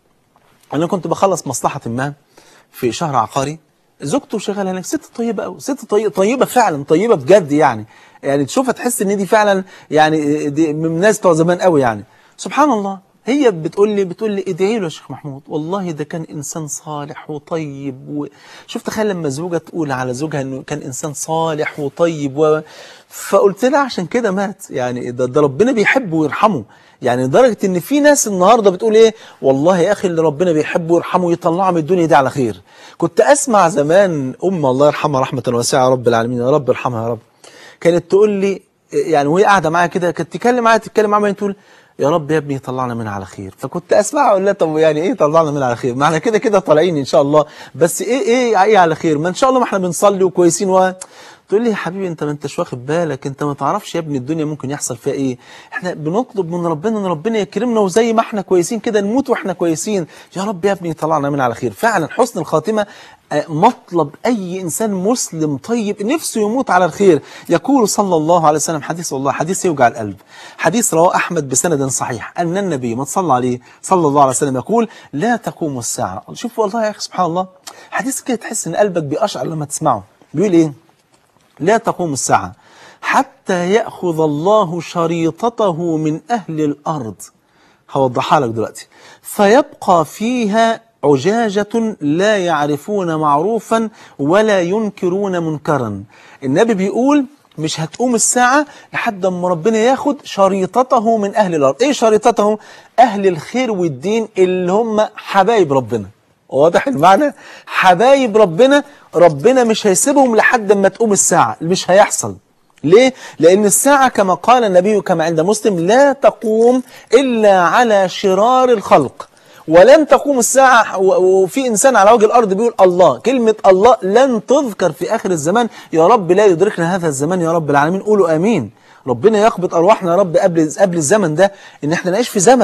انا كنت بخلص مصلحه ما في شهر عقاري زوجته شغاله هناك ست طيبه قوي ست طيبه طيبه فعلا طيبه بجد يعني يعني تشوفها تحس ان دي فعلا يعني دي من الناس بتوع زمان قوي يعني سبحان الله هي بتقول لي بتقول لي ادعي له يا شيخ محمود والله ده كان انسان صالح وطيب و... شوف تخيل لما زوجة تقول على زوجها انه كان انسان صالح وطيب و... فقلت لها عشان كده مات يعني ده, ده ربنا بيحبه ويرحمه يعني لدرجه ان في ناس النهارده بتقول ايه والله يا اخي اللي ربنا بيحبه ويرحمه يطلعه من الدنيا دي على خير كنت اسمع زمان ام الله يرحمها رحمه واسعه يا رب العالمين يا رب ارحمها يا رب كانت تقول لي يعني وهي قاعده معايا كده كانت تتكلم معايا تتكلم معايا تقول يا رب يا ابني طلعنا منها على خير فكنت اسمعها اقول لها طب يعني ايه طلعنا منها على خير ما احنا كده كده طالعين ان شاء الله بس ايه ايه ايه على خير ما ان شاء الله ما احنا بنصلي وكويسين و تقول لي يا حبيبي انت ما انتش واخد بالك انت ما تعرفش يا ابني الدنيا ممكن يحصل فيها ايه احنا بنطلب من ربنا ان ربنا يكرمنا وزي ما احنا كويسين كده نموت واحنا كويسين يا رب يا ابني طلعنا منها على خير فعلا حسن الخاتمه آه، مطلب اي انسان مسلم طيب نفسه يموت على الخير يقول صلى الله عليه وسلم حديث والله حديث يوجع القلب حديث رواه احمد بسند صحيح ان النبي ما تصلى عليه صلى الله عليه وسلم يقول لا تقوم الساعه شوف والله يا اخي سبحان الله حديث كده تحس ان قلبك بيقشعر لما تسمعه بيقول ايه لا تقوم الساعة حتى يأخذ الله شريطته من أهل الأرض هوضحها لك دلوقتي فيبقى فيها عجاجة لا يعرفون معروفا ولا ينكرون منكرا النبي بيقول مش هتقوم الساعة لحد ما ربنا ياخد شريطته من أهل الأرض إيه شريطته؟ أهل الخير والدين اللي هم حبايب ربنا واضح المعنى حبايب ربنا ربنا مش هيسيبهم لحد ما تقوم الساعة مش هيحصل ليه؟ لأن الساعة كما قال النبي كما عند مسلم لا تقوم إلا على شرار الخلق ولن تقوم الساعة و- وفي إنسان على وجه الأرض بيقول الله كلمة الله لن تذكر في آخر الزمان يا رب لا يدركنا هذا الزمان يا رب العالمين قولوا آمين ربنا يقبض أرواحنا يا رب قبل قبل الزمن ده إن إحنا نعيش في زمن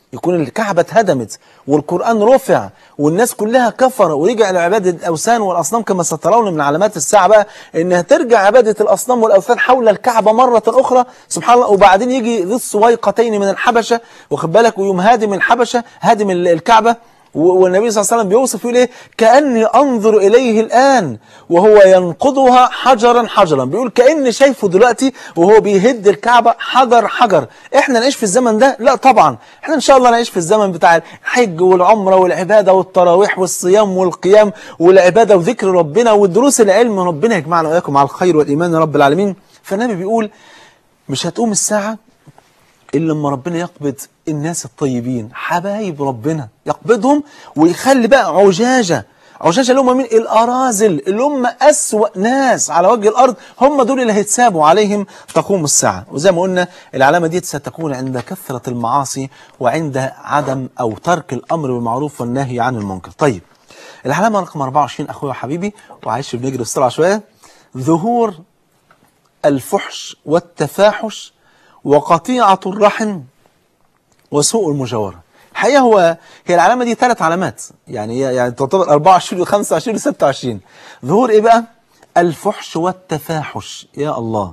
يكون الكعبة اتهدمت والقرآن رفع والناس كلها كفر ورجع لعبادة الأوثان والأصنام كما سترون من علامات الساعة بقى إنها ترجع عبادة الأصنام والأوثان حول الكعبة مرة أخرى سبحان الله وبعدين يجي ذي السويقتين من الحبشة واخد بالك ويوم هادم الحبشة هادم الكعبة والنبي صلى الله عليه وسلم بيوصف يقول ايه كاني انظر اليه الان وهو ينقضها حجرا حجرا بيقول كاني شايفه دلوقتي وهو بيهد الكعبه حجر حجر احنا نعيش في الزمن ده لا طبعا احنا ان شاء الله نعيش في الزمن بتاع الحج والعمره والعباده والتراويح والصيام والقيام والعباده وذكر ربنا ودروس العلم ربنا يجمعنا واياكم على الخير والايمان يا رب العالمين فالنبي بيقول مش هتقوم الساعه إلا لما ربنا يقبض الناس الطيبين حبايب ربنا يقبضهم ويخلي بقى عجاجة عجاجة اللي هم مين الأرازل اللي هم أسوأ ناس على وجه الأرض هم دول اللي هيتسابوا عليهم تقوم الساعة وزي ما قلنا العلامة دي ستكون عند كثرة المعاصي وعند عدم أو ترك الأمر بالمعروف والنهي عن المنكر طيب العلامة رقم 24 أخويا وحبيبي وعايش بنجري بسرعة شوية ظهور الفحش والتفاحش وقطيعة الرحم وسوء المجاورة الحقيقة هو هي العلامة دي ثلاث علامات يعني يعني تعتبر 24 و25 و26 ظهور ايه بقى الفحش والتفاحش يا الله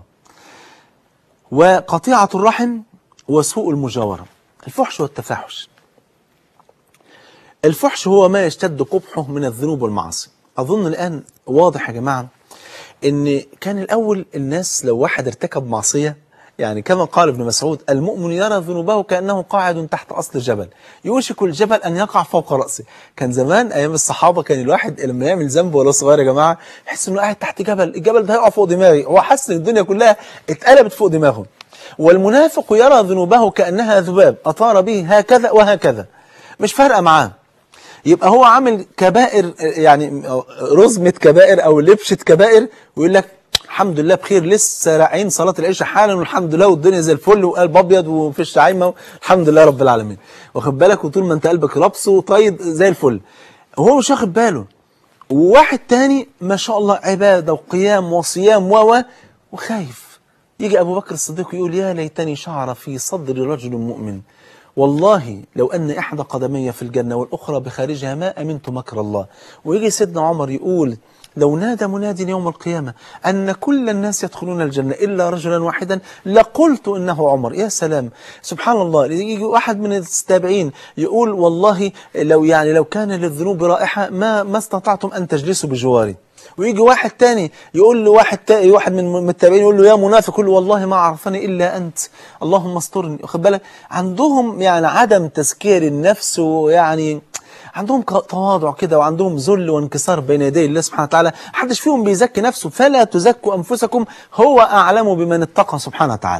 وقطيعة الرحم وسوء المجاورة الفحش والتفاحش الفحش هو ما يشتد قبحه من الذنوب والمعاصي أظن الآن واضح يا جماعة إن كان الأول الناس لو واحد ارتكب معصية يعني كما قال ابن مسعود المؤمن يرى ذنوبه كأنه قاعد تحت أصل جبل يوشك الجبل أن يقع فوق رأسه كان زمان أيام الصحابة كان الواحد لما يعمل ذنب ولا صغير يا جماعة يحس أنه قاعد تحت جبل الجبل ده هيقع فوق دماغي هو حس أن الدنيا كلها اتقلبت فوق دماغه والمنافق يرى ذنوبه كأنها ذباب أطار به هكذا وهكذا مش فارقة معاه يبقى هو عامل كبائر يعني رزمة كبائر أو لبشة كبائر ويقول لك الحمد لله بخير لسه رايحين صلاة العشاء حالا والحمد لله والدنيا زي الفل وقلب ابيض ومفيش عايمه الحمد لله رب العالمين واخد بالك وطول ما انت قلبك ربص وطايد زي الفل هو مش واخد باله وواحد تاني ما شاء الله عباده وقيام وصيام و وخايف يجي ابو بكر الصديق يقول يا ليتني شعر في صدر رجل مؤمن والله لو أن إحدى قدمي في الجنة والأخرى بخارجها ما أمنت مكر الله ويجي سيدنا عمر يقول لو نادى مناد يوم القيامة أن كل الناس يدخلون الجنة إلا رجلا واحدا لقلت إنه عمر يا سلام سبحان الله يجي واحد من التابعين يقول والله لو يعني لو كان للذنوب رائحة ما ما استطعتم أن تجلسوا بجواري ويجي واحد تاني يقول له واحد تاني واحد من التابعين يقول له يا منافق يقول له والله ما عرفني إلا أنت اللهم استرني واخد بالك عندهم يعني عدم تزكير النفس ويعني عندهم تواضع كده وعندهم ذل وانكسار بين يدي الله سبحانه وتعالى محدش فيهم بيزكي نفسه فلا تزكوا أنفسكم هو أعلم بمن اتقى سبحانه وتعالى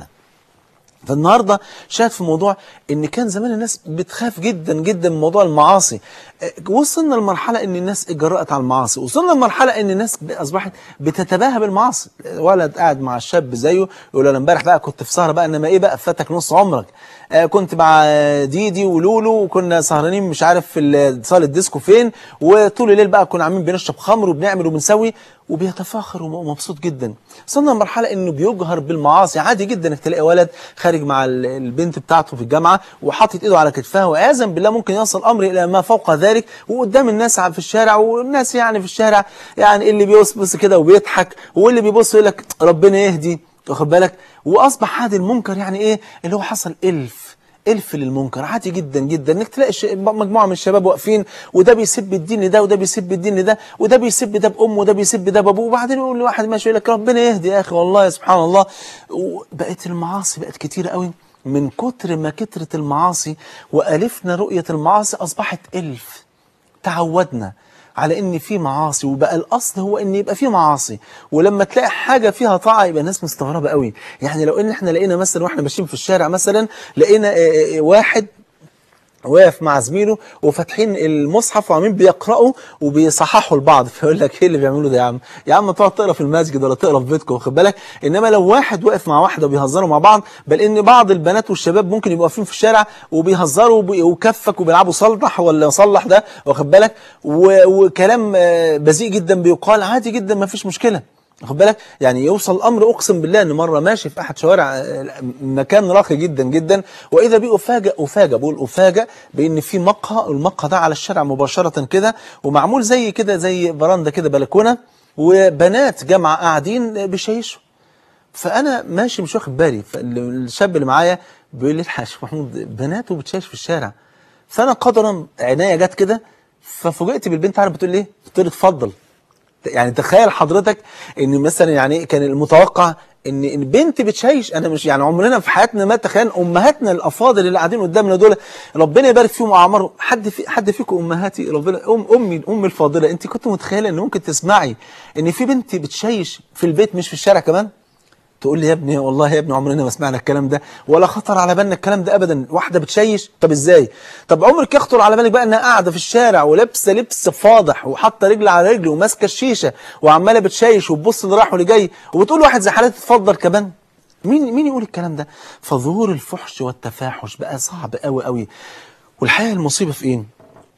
فالنهارده شاهد في موضوع ان كان زمان الناس بتخاف جدا جدا من موضوع المعاصي وصلنا لمرحله ان الناس اتجرأت على المعاصي وصلنا لمرحله ان الناس اصبحت بتتباهى بالمعاصي ولد قاعد مع الشاب زيه يقول انا امبارح بقى كنت في سهره بقى انما ايه بقى فاتك نص عمرك آه كنت مع ديدي ولولو وكنا سهرانين مش عارف في صاله الديسكو فين وطول الليل بقى كنا عاملين بنشرب خمر وبنعمل وبنسوي وبيتفاخر ومبسوط جدا وصلنا لمرحله انه بيجهر بالمعاصي عادي جدا انك تلاقي ولد خارج مع البنت بتاعته في الجامعه وحاطط ايده على كتفها وعياذا بالله ممكن يصل الامر الى ما فوق ذلك وقدام الناس في الشارع والناس يعني في الشارع يعني اللي بيبص كده وبيضحك واللي بيبص يقول لك ربنا يهدي واخد بالك واصبح هذا المنكر يعني ايه اللي هو حصل الف الف للمنكر عادي جدا جدا انك تلاقي مجموعه من الشباب واقفين وده بيسب الدين لده وده بيسب الدين لده وده بيسب ده بامه وده بيسب ده بابوه وبعدين يقول لواحد ماشي يقول لك ربنا يهدي يا اخي والله سبحان الله بقت المعاصي بقت كتيره قوي من كتر ما كترت المعاصي والفنا رؤيه المعاصي اصبحت الف تعودنا على ان في معاصي وبقى الاصل هو ان يبقى في معاصي ولما تلاقي حاجه فيها طاعه يبقى الناس مستغربه قوي يعني لو ان احنا لقينا مثلا واحنا ماشيين في الشارع مثلا لقينا واحد واقف مع زميله وفاتحين المصحف وعاملين بيقرأوا وبيصححوا لبعض فيقول لك ايه اللي بيعملوا ده يا عم يا عم تقعد تقرا في المسجد ولا تقرا في بيتكم واخد بالك انما لو واحد واقف مع واحده وبيهزروا مع بعض بل ان بعض البنات والشباب ممكن يبقوا واقفين في الشارع وبيهزروا وكفك وبيلعبوا صلح ولا صلح ده واخد بالك وكلام بذيء جدا بيقال عادي جدا ما فيش مشكله خد بالك يعني يوصل الامر اقسم بالله ان مره ماشي في احد شوارع آه، مكان راقي جدا جدا واذا بي افاجئ افاجئ بقول افاجئ بان في مقهى المقهى ده على الشارع مباشره كده ومعمول زي كده زي براندا كده بلكونه وبنات جامعه قاعدين بيشيشوا فانا ماشي مش واخد بالي فالشاب اللي معايا بيقول لي الحق يا شيخ محمود بنات وبتشيش في الشارع فانا قدرا عينيا جت كده ففوجئت بالبنت عارف بتقول لي ايه؟ بتقول لي اتفضل يعني تخيل حضرتك ان مثلا يعني كان المتوقع ان ان بنت بتشيش انا مش يعني عمرنا في حياتنا ما تخيل امهاتنا الافاضل اللي قاعدين قدامنا دول ربنا يبارك فيهم واعمارهم حد في حد فيكم امهاتي ربنا ام امي امي الفاضله انت كنت متخيله ان ممكن تسمعي ان في بنت بتشيش في البيت مش في الشارع كمان تقول لي يا ابني والله يا ابني عمرنا ما سمعنا الكلام ده ولا خطر على بالنا الكلام ده ابدا واحده بتشيش طب ازاي طب عمرك يخطر على بالك بقى انها قاعده في الشارع ولابسه لبس فاضح وحاطه رجل على رجل وماسكه الشيشه وعماله بتشيش وتبص اللي راح واللي جاي وبتقول واحد زي حالتي اتفضل كمان مين مين يقول الكلام ده فظهور الفحش والتفاحش بقى صعب قوي قوي والحقيقه المصيبه في ايه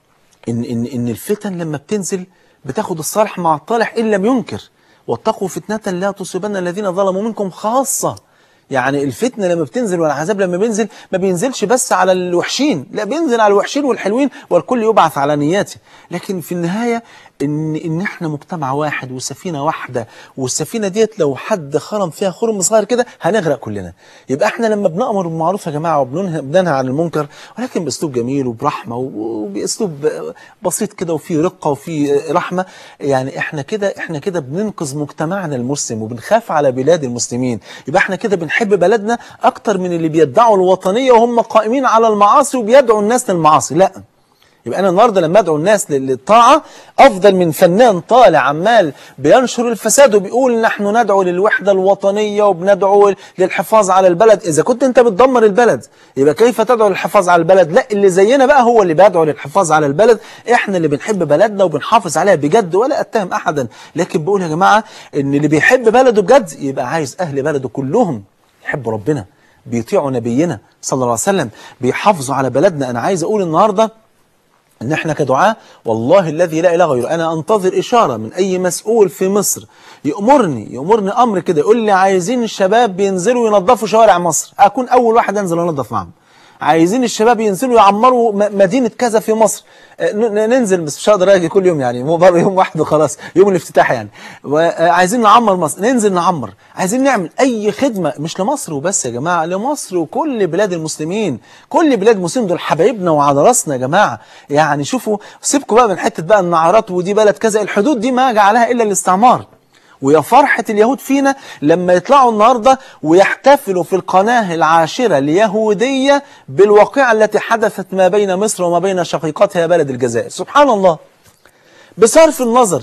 ان ان ان الفتن لما بتنزل بتاخد الصالح مع الطالح ان لم ينكر واتقوا فتنة لا تصيبن الذين ظلموا منكم خاصة يعني الفتنة لما بتنزل والعذاب لما بينزل ما بينزلش بس على الوحشين لا بينزل على الوحشين والحلوين والكل يبعث على نياته لكن في النهاية ان ان احنا مجتمع واحد وسفينه واحده والسفينه ديت لو حد خرم فيها خرم صغير كده هنغرق كلنا يبقى احنا لما بنامر بالمعروف يا جماعه وبننهى بننهى عن المنكر ولكن باسلوب جميل وبرحمه وباسلوب بسيط كده وفي رقه وفي رحمه يعني احنا كده احنا كده بننقذ مجتمعنا المسلم وبنخاف على بلاد المسلمين يبقى احنا كده بنحب بلدنا اكتر من اللي بيدعوا الوطنيه وهم قائمين على المعاصي وبيدعوا الناس للمعاصي لا يبقى انا النهارده لما ادعو الناس للطاعه افضل من فنان طالع عمال بينشر الفساد وبيقول نحن ندعو للوحده الوطنيه وبندعو للحفاظ على البلد اذا كنت انت بتدمر البلد يبقى كيف تدعو للحفاظ على البلد لا اللي زينا بقى هو اللي بيدعو للحفاظ على البلد احنا اللي بنحب بلدنا وبنحافظ عليها بجد ولا اتهم احدا لكن بقول يا جماعه ان اللي بيحب بلده بجد يبقى عايز اهل بلده كلهم يحبوا ربنا بيطيعوا نبينا صلى الله عليه وسلم بيحافظوا على بلدنا انا عايز اقول النهارده ان احنا كدعاة والله الذي لا اله غيره انا انتظر اشاره من اي مسؤول في مصر يامرني يامرني امر كده يقول لي عايزين الشباب بينزلوا ينظفوا شوارع مصر اكون اول واحد انزل انظف معاهم عايزين الشباب ينزلوا يعمروا م- مدينة كذا في مصر آه، ن- ننزل بس مش هقدر اجي كل يوم يعني مو بره يوم واحد وخلاص يوم الافتتاح يعني وعايزين نعمر مصر ننزل نعمر عايزين نعمل اي خدمة مش لمصر وبس يا جماعة لمصر وكل بلاد المسلمين كل بلاد المسلمين دول حبايبنا وعلى راسنا يا جماعة يعني شوفوا سيبكم بقى من حتة بقى النعرات ودي بلد كذا الحدود دي ما جعلها الا الاستعمار ويا فرحة اليهود فينا لما يطلعوا النهاردة ويحتفلوا في القناة العاشرة اليهودية بالواقعة التي حدثت ما بين مصر وما بين شقيقتها بلد الجزائر سبحان الله بصرف النظر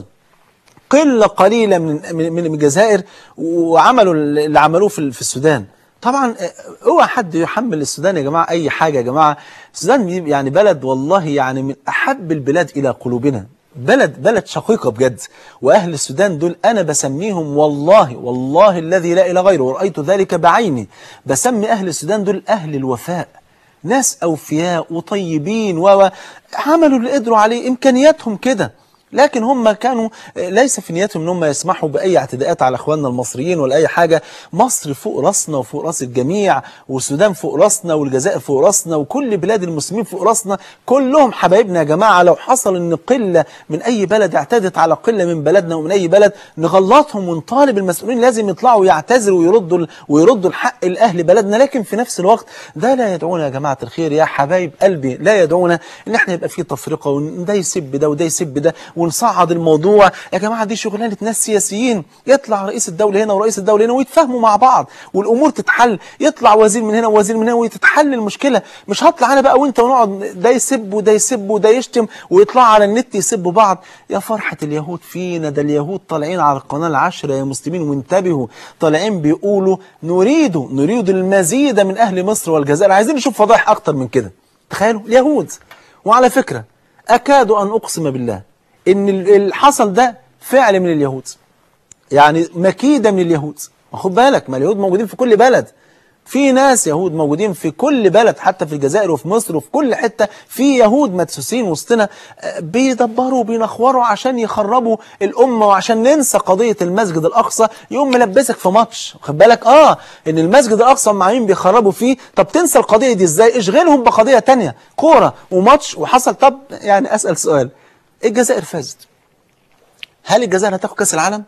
قلة قليلة من من من الجزائر وعملوا اللي عملوه في في السودان طبعا آه، اوعى حد يحمل السودان يا جماعة أي حاجة يا جماعة السودان دي يعني بلد والله يعني من أحب البلاد إلى قلوبنا بلد بلد شقيقة بجد وأهل السودان دول أنا بسميهم والله والله الذي لا إله غيره ورأيت ذلك بعيني بسمي أهل السودان دول أهل الوفاء ناس أوفياء وطيبين وعملوا اللي قدروا عليه إمكانياتهم كده لكن هم كانوا ليس في نيتهم ان هم يسمحوا باي اعتداءات على اخواننا المصريين ولا اي حاجه مصر فوق راسنا وفوق راس الجميع والسودان فوق راسنا والجزائر فوق راسنا وكل بلاد المسلمين فوق راسنا كلهم حبايبنا يا جماعه لو حصل ان قله من اي بلد اعتدت على قله من بلدنا ومن اي بلد نغلطهم ونطالب المسؤولين لازم يطلعوا يعتذروا ويردوا ال- ويردوا الحق لاهل بلدنا لكن في نفس الوقت ده لا يدعونا يا جماعه الخير يا حبايب قلبي لا يدعونا ان احنا يبقى في تفرقه وده يسب ده وده يسب ده ونصعد الموضوع يا جماعه دي شغلانه ناس سياسيين يطلع رئيس الدوله هنا ورئيس الدوله هنا ويتفاهموا مع بعض والامور تتحل يطلع وزير من هنا ووزير من هنا وتتحل المشكله مش هطلع انا بقى وانت ونقعد ده يسب وده يسب وده يشتم ويطلع على النت يسبوا بعض يا فرحه اليهود فينا ده اليهود طالعين على القناه العشره يا مسلمين وانتبهوا طالعين بيقولوا نريد نريد المزيد من اهل مصر والجزائر عايزين نشوف فضائح اكتر من كده تخيلوا اليهود وعلى فكره اكاد ان اقسم بالله ان اللي حصل ده فعل من اليهود يعني مكيدة من اليهود خد بالك ما اليهود موجودين في كل بلد في ناس يهود موجودين في كل بلد حتى في الجزائر وفي مصر وفي كل حتة في يهود مدسوسين وسطنا آه، بيدبروا وبينخوروا عشان يخربوا الأمة وعشان ننسى قضية المسجد الأقصى يقوم ملبسك في ماتش خد بالك اه ان المسجد الأقصى مع مين بيخربوا فيه طب تنسى القضية دي ازاي اشغلهم بقضية تانية كورة وماتش وحصل طب يعني أسأل سؤال الجزائر فازت هل الجزائر هتاخد كأس العالم؟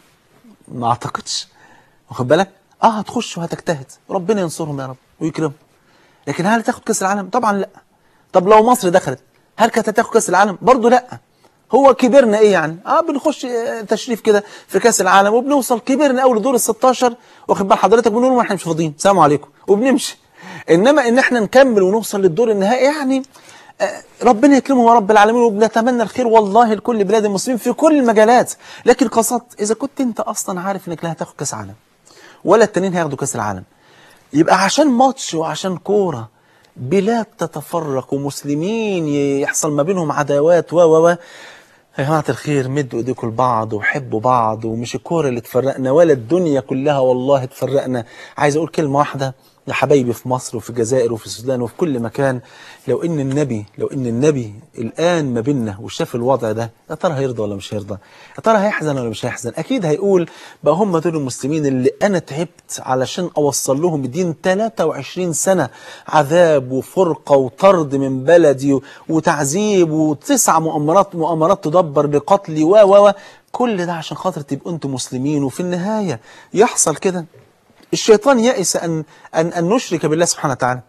ما اعتقدش واخد بالك اه هتخش وهتجتهد ربنا ينصرهم يا رب ويكرمهم لكن هل تاخد كاس العالم طبعا لا طب لو مصر دخلت هل كانت هتاخد كاس العالم برضه لا هو كبرنا ايه يعني اه بنخش آه، تشريف كده في كاس العالم وبنوصل كبرنا اول دور ال 16 واخد بال حضرتك بنقول ما احنا مش فاضيين سلام عليكم وبنمشي انما ان احنا نكمل ونوصل للدور النهائي يعني آه، ربنا يكرمهم يا رب العالمين وبنتمنى الخير والله لكل بلاد المسلمين في كل المجالات لكن قصدت اذا كنت انت اصلا عارف انك لا هتاخد كاس عالم ولا التانيين هياخدوا كاس العالم يبقى عشان ماتش وعشان كوره بلاد تتفرق ومسلمين يحصل ما بينهم عداوات و و و يا جماعة الخير مدوا ايديكم لبعض وحبوا بعض ومش الكورة اللي تفرقنا ولا الدنيا كلها والله تفرقنا عايز اقول كلمة واحدة يا حبايبي في مصر وفي الجزائر وفي السودان وفي كل مكان لو ان النبي لو ان النبي الان ما بيننا وشاف الوضع ده يا ترى هيرضى ولا مش هيرضى يا ترى هيحزن ولا مش هيحزن اكيد هيقول بقى هم دول المسلمين اللي انا تعبت علشان اوصل لهم الدين 23 سنة عذاب وفرقة وطرد من بلدي و- وتعذيب وتسع مؤامرات مؤامرات تدبر لقتلي و و و كل ده عشان خاطر تبقوا انتم مسلمين وفي النهاية يحصل كده الشيطان يئس أن, أن, أن نشرك بالله سبحانه وتعالى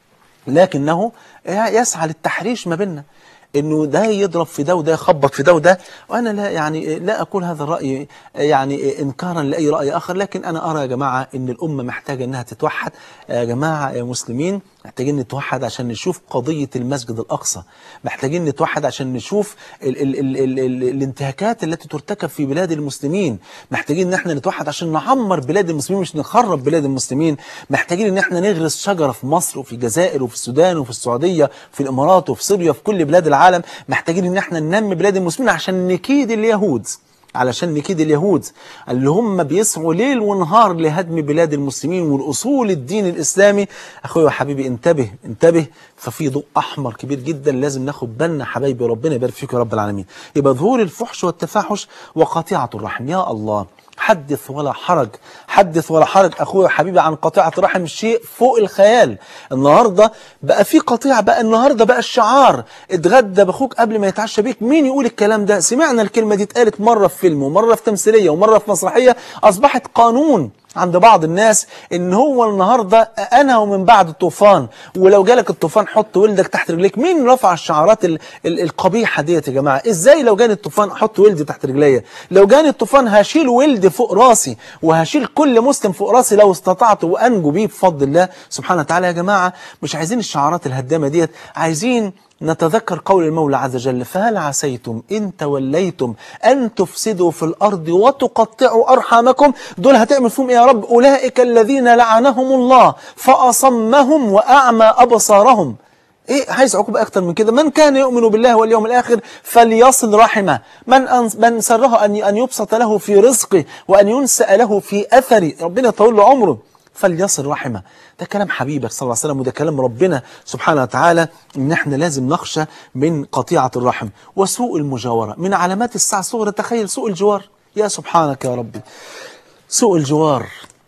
لكنه يسعى للتحريش ما بيننا انه ده يضرب في ده وده يخبط في ده وده وانا لا يعني لا اقول هذا الراي يعني انكارا لاي راي اخر لكن انا ارى يا جماعه ان الامه محتاجه انها تتوحد يا جماعه يا مسلمين محتاجين نتوحد عشان نشوف قضيه المسجد الاقصى محتاجين نتوحد عشان نشوف ال ال ال ال ال الانتهاكات التي ترتكب في بلاد المسلمين محتاجين ان احنا نتوحد عشان نعمر بلاد المسلمين مش نخرب بلاد المسلمين محتاجين ان احنا نغرس شجره في مصر وفي الجزائر وفي السودان وفي السعوديه في الامارات وفي سوريا في كل بلاد العالم محتاجين ان احنا ننمي بلاد المسلمين عشان نكيد اليهود علشان نكيد اليهود اللي هم بيسعوا ليل ونهار لهدم بلاد المسلمين والأصول الدين الإسلامي أخوي وحبيبي انتبه انتبه ففي ضوء أحمر كبير جدا لازم ناخد بالنا حبايبي ربنا يبارك فيك يا رب العالمين يبقى ظهور الفحش والتفاحش وقطيعة الرحم يا الله حدث ولا حرج حدث ولا حرج اخويا حبيبي عن قطيعه رحم شيء فوق الخيال النهارده بقى في قطيعه بقى النهارده بقى الشعار اتغدى باخوك قبل ما يتعشى بيك مين يقول الكلام ده سمعنا الكلمه دي اتقالت مره في فيلم ومره في تمثيليه ومره في مسرحيه اصبحت قانون عند بعض الناس ان هو النهارده انا ومن بعد الطوفان ولو جالك الطوفان حط ولدك تحت رجليك مين رفع الشعارات ال ال القبيحه ديت يا جماعه ازاي لو جاني الطوفان احط ولدي تحت رجليا لو جاني الطوفان هشيل ولدي فوق راسي وهشيل كل مسلم فوق راسي لو استطعت وانجو بيه بفضل الله سبحانه وتعالى يا جماعه مش عايزين الشعارات الهدامه ديت عايزين نتذكر قول المولى عز وجل فهل عسيتم إن توليتم أن تفسدوا في الأرض وتقطعوا أرحامكم دول هتعمل فيهم إيه يا رب أولئك الذين لعنهم الله فأصمهم وأعمى أبصارهم ايه عايز عقوبة اكتر من كده من كان يؤمن بالله واليوم الاخر فليصل رحمه من أن من سره ان ان يبسط له في رزقه وان ينسأ له في اثره ربنا يطول له عمره فليصل رحمه ده كلام حبيبك صلى الله عليه وسلم وده كلام ربنا سبحانه وتعالى ان احنا لازم نخشى من قطيعة الرحم وسوء المجاورة من علامات الساعة الصغرى تخيل سوء الجوار يا سبحانك يا ربي سوء الجوار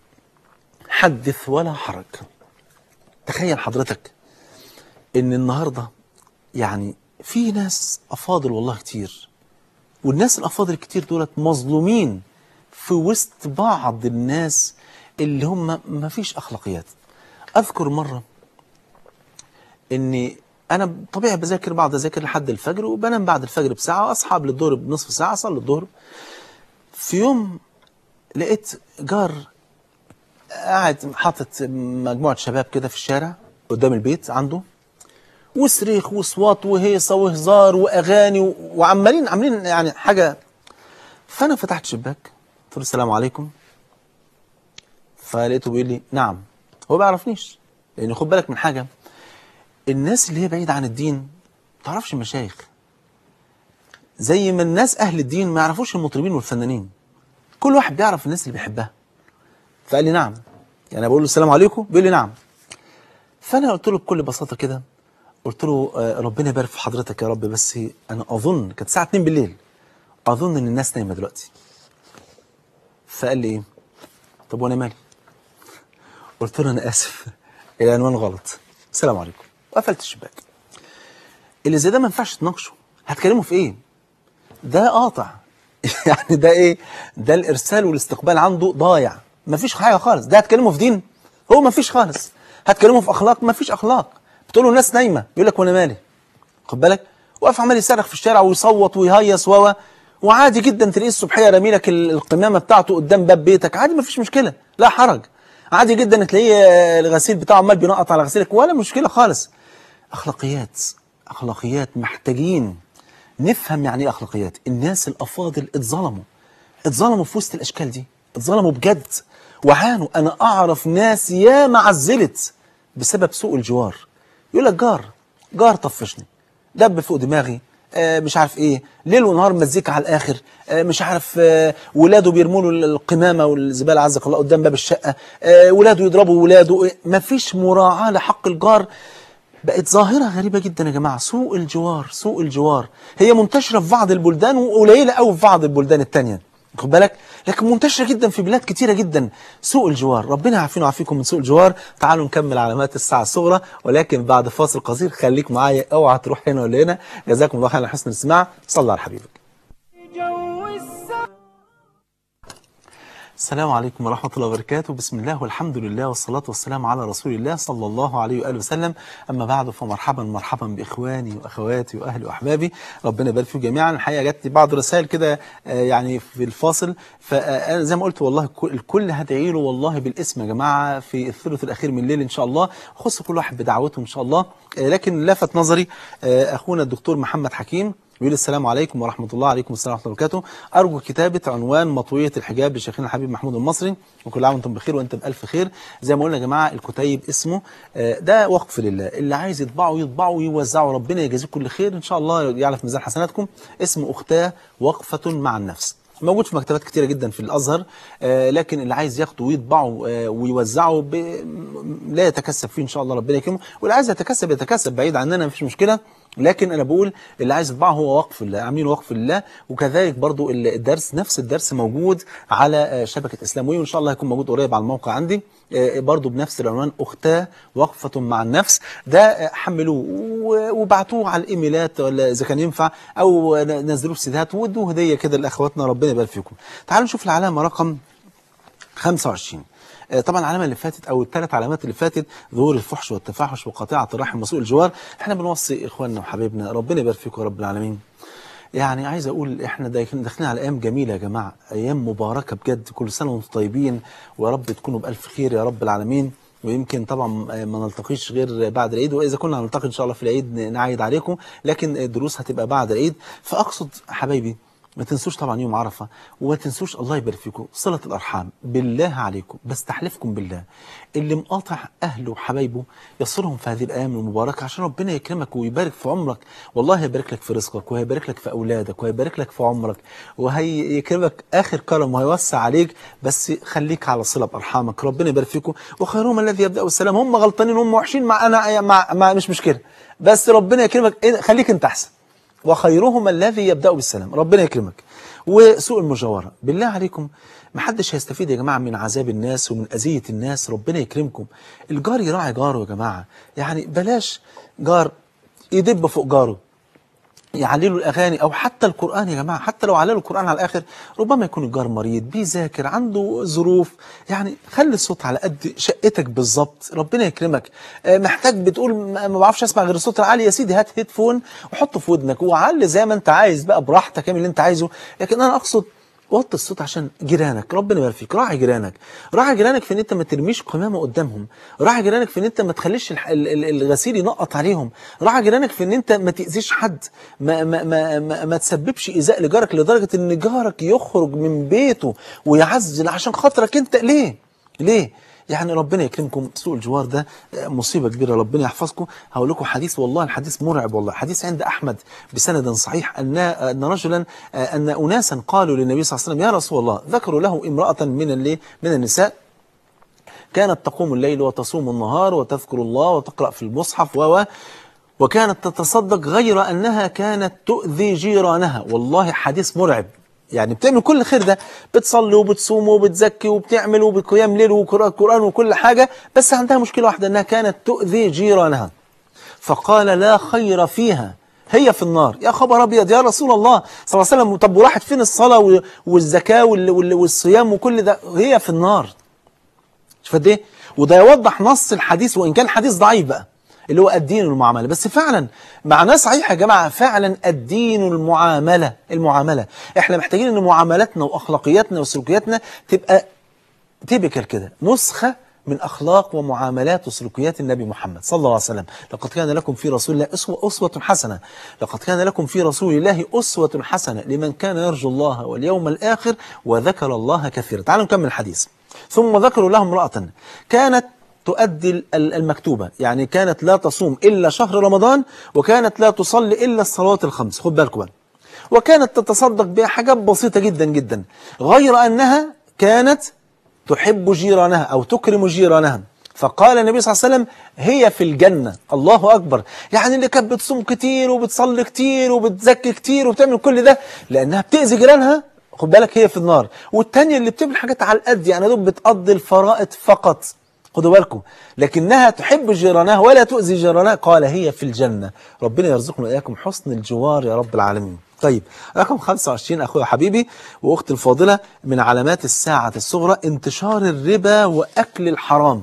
حدث ولا حرج تخيل حضرتك ان النهارده يعني في ناس افاضل والله كتير والناس الافاضل الكتير دولت مظلومين في وسط بعض الناس اللي هم ما فيش اخلاقيات اذكر مره اني انا طبيعي بذاكر بقعد اذاكر لحد الفجر وبنام بعد الفجر بساعه واصحى قبل الظهر بنصف ساعه اصلي الظهر في يوم لقيت جار قاعد حاطط مجموعه شباب كده في الشارع قدام البيت عنده وصريخ وصوات وهيصه وهزار واغاني و- وعمالين عاملين يعني حاجه فانا فتحت شباك قلت له السلام عليكم فلقيته بيقول لي نعم هو ما بيعرفنيش لان خد بالك من حاجه الناس اللي هي بعيده عن الدين ما تعرفش المشايخ زي ما الناس اهل الدين ما يعرفوش المطربين والفنانين كل واحد بيعرف الناس اللي بيحبها فقال لي نعم يعني بقول له السلام عليكم بيقول لي نعم فانا قلت له بكل بساطه كده قلت له آه، ربنا يبارك في حضرتك يا رب بس انا اظن كانت الساعه 2 بالليل اظن ان الناس نايمه دلوقتي فقال لي ايه طب وانا مالي قلت له انا اسف العنوان غلط السلام عليكم وقفلت الشباك اللي زي ده ما ينفعش تناقشه هتكلمه في ايه ده قاطع يعني ده ايه ده الارسال والاستقبال عنده ضايع مفيش حاجه خالص ده هتكلمه في دين هو مفيش خالص هتكلمه في اخلاق مفيش اخلاق بتقول له الناس نايمه يقول لك وانا مالي خد بالك واقف عمال يصرخ في الشارع ويصوت ويهيص و وعادي جدا تلاقيه الصبحيه رامي لك ال- القمامه بتاعته قدام باب بيتك عادي مفيش مشكله لا حرج عادي جدا تلاقيه آه، الغسيل بتاعه عمال بينقط على غسيلك ولا مشكله خالص اخلاقيات اخلاقيات محتاجين نفهم يعني ايه اخلاقيات الناس الافاضل اتظلموا اتظلموا في وسط الاشكال دي اتظلموا بجد وعانوا انا اعرف ناس ياما عزلت بسبب سوء الجوار يقول لك جار جار طفشني دب فوق دماغي آه مش عارف ايه ليل ونهار مزيكا على الاخر آه مش عارف آه ولاده بيرموا له القمامه والزباله عزك الله قدام باب الشقه آه ولاده يضربوا ولاده آه مفيش مراعاه لحق الجار بقت ظاهرة غريبة جدا يا جماعة سوء الجوار سوء الجوار هي منتشرة في بعض البلدان وقليلة قوي في بعض البلدان التانية خد بالك لكن منتشرة جدا في بلاد كتيرة جدا سوء الجوار ربنا يعافينا ويعافيكم من سوء الجوار تعالوا نكمل علامات الساعة الصغرى ولكن بعد فاصل قصير خليك معايا اوعى تروح هنا ولا هنا جزاكم الله خيرا على حسن الاستماع صلى على حبيبك جو السما السلام عليكم ورحمة الله وبركاته بسم الله والحمد لله والصلاة والسلام على رسول الله صلى الله عليه وآله وسلم أما بعد فمرحبا مرحبا بإخواني وأخواتي وأهلي وأحبابي ربنا يبارك فيكم جميعا الحقيقة جات لي بعض الرسائل كده آه، يعني في الفاصل فأنا زي ما قلت والله الكل- الكل هدعي له والله بالاسم يا جماعة في الثلث الأخير من الليل إن شاء الله خص كل واحد بدعوته إن شاء الله آه، لكن لفت نظري آه، أخونا الدكتور محمد حكيم يقول السلام عليكم ورحمة الله عليكم السلام ورحمة الله وبركاته أرجو كتابة عنوان مطوية الحجاب لشيخنا الحبيب محمود المصري وكل عام وانتم بخير وانت بألف خير زي ما قلنا يا جماعة الكتيب اسمه آه، ده وقف لله اللي عايز يطبعه يطبعه ويوزعه ربنا يجازيه كل خير إن شاء الله يعلى في ميزان حسناتكم اسمه أختاه وقفة مع النفس موجود في مكتبات كتيرة جدا في الأزهر آه، لكن اللي عايز ياخده ويطبعه آه، ويوزعه ب... لا يتكسب فيه إن شاء الله ربنا يكرمه واللي عايز يتكسب يتكسب بعيد عننا مفيش مشكلة لكن انا بقول اللي عايز يطبعه هو وقف لله عاملين وقف لله وكذلك برضو الدرس نفس الدرس موجود على آه، شبكه اسلامويه وان شاء الله هيكون موجود قريب على الموقع عندي آه، برضو بنفس العنوان اختاه وقفه مع النفس ده آه، حملوه و- وبعتوه على الايميلات ولا اذا كان ينفع او ن- نزلوه في سيدات وادوه هديه كده لاخواتنا ربنا يبارك فيكم تعالوا نشوف العلامه رقم 25 آه، طبعا العلامه اللي فاتت او الثلاث علامات اللي فاتت ظهور الفحش والتفاحش وقطيعه الرحم وسوء الجوار احنا بنوصي اخواننا وحبايبنا ربنا يبارك فيكم يا رب العالمين يعني عايز اقول احنا داخلين داخلين على ايام جميله يا جماعه ايام مباركه بجد كل سنه وانتم طيبين ويا رب تكونوا بالف خير يا رب العالمين ويمكن طبعا آه، ما نلتقيش غير بعد العيد واذا كنا هنلتقي ان شاء الله في العيد ن- نعيد عليكم لكن الدروس هتبقى بعد العيد فاقصد حبايبي ما تنسوش طبعا يوم عرفة وما تنسوش الله يبارك فيكم صلة الأرحام بالله عليكم بستحلفكم بالله اللي مقاطع أهله وحبايبه يصلهم في هذه الأيام المباركة عشان ربنا يكرمك ويبارك في عمرك والله هيبارك لك في رزقك وهيبارك لك في أولادك وهيبارك لك في عمرك وهيكرمك آخر كرم وهيوسع عليك بس خليك على صلة بأرحامك ربنا يبارك فيكم وخيرهم الذي يبدأ السلام هم غلطانين هم وحشين مع أنا مع, مع مش مشكلة بس ربنا يكرمك إيه، خليك أنت أحسن وخيرهم الذي يبدأ بالسلام ربنا يكرمك وسوء المجاورة بالله عليكم محدش هيستفيد يا جماعة من عذاب الناس ومن أذية الناس ربنا يكرمكم الجار يراعي جاره يا جماعة يعني بلاش جار يدب فوق جاره يعللوا الاغاني او حتى القران يا جماعه حتى لو عللوا القران على الاخر ربما يكون الجار مريض بيذاكر عنده ظروف يعني خلي الصوت على قد شقتك بالظبط ربنا يكرمك آه، محتاج بتقول ما ما بعرفش اسمع غير الصوت العالي يا سيدي هات هيدفون وحطه في ودنك وعلي زي ما انت عايز بقى براحتك اعمل اللي انت عايزه لكن انا اقصد وطي الصوت عشان جيرانك ربنا يبارك فيك راعي جيرانك راعي جيرانك في ان انت ما ترميش قمامه قدامهم راعي جيرانك في ان انت ما تخليش الح- ال- ال- الغسيل ينقط عليهم راعي جيرانك في ان انت ما تاذيش حد ما ما ما ما, ما تسببش ايذاء لجارك لدرجه ان جارك يخرج من بيته ويعزل عشان خاطرك انت ليه ليه يعني ربنا يكرمكم سوء الجوار ده آه، مصيبة كبيرة ربنا يحفظكم هقول لكم حديث والله الحديث مرعب والله حديث عند أحمد بسند صحيح أن أن رجلا آه، أن أناسا قالوا للنبي صلى الله عليه وسلم يا رسول الله ذكروا له امرأة من اللي من النساء كانت تقوم الليل وتصوم النهار وتذكر الله وتقرأ في المصحف و وكانت تتصدق غير أنها كانت تؤذي جيرانها والله حديث مرعب يعني بتعمل كل خير ده بتصلي وبتصوم وبتزكي وبتعمل وبقيام ليل وقراءة قرآن وكل حاجة بس عندها مشكلة واحدة أنها كانت تؤذي جيرانها فقال لا خير فيها هي في النار يا خبر ابيض يا رسول الله صلى الله عليه وسلم طب وراحت فين الصلاه وال- والزكاه وال- وال- والصيام وكل ده هي في النار شوف قد ايه وده يوضح نص الحديث وان كان حديث ضعيف بقى اللي هو الدين والمعامله بس فعلا معناه صحيح يا جماعه فعلا الدين المعامله المعامله احنا محتاجين ان معاملاتنا واخلاقياتنا وسلوكياتنا تبقى تيبيكال كده نسخة من أخلاق ومعاملات وسلوكيات النبي محمد صلى الله عليه وسلم لقد كان لكم في رسول الله أسوة, أسوة حسنة لقد كان لكم في رسول الله أسوة حسنة لمن كان يرجو الله واليوم الآخر وذكر الله كثيرا تعالوا نكمل الحديث ثم ذكروا له امرأة كانت تؤدي ال- المكتوبة يعني كانت لا تصوم إلا شهر رمضان وكانت لا تصلي إلا الصلوات الخمس خد بالكم بقى وكانت تتصدق بحاجات بسيطة جدا جدا غير أنها كانت تحب جيرانها أو تكرم جيرانها فقال النبي صلى الله عليه وسلم هي في الجنة الله أكبر يعني اللي كانت بتصوم كتير وبتصلي كتير وبتزكي كتير وبتعمل كل ده لأنها بتأذي جيرانها خد بالك هي في النار والتانية اللي بتعمل حاجات على القد يعني دوب بتقضي الفرائض فقط خدوا بالكم لكنها تحب جيرانها ولا تؤذي جيرانها قال هي في الجنة ربنا يرزقنا إياكم حسن الجوار يا رب العالمين طيب رقم 25 أخويا حبيبي وأختي الفاضلة من علامات الساعة الصغرى انتشار الربا وأكل الحرام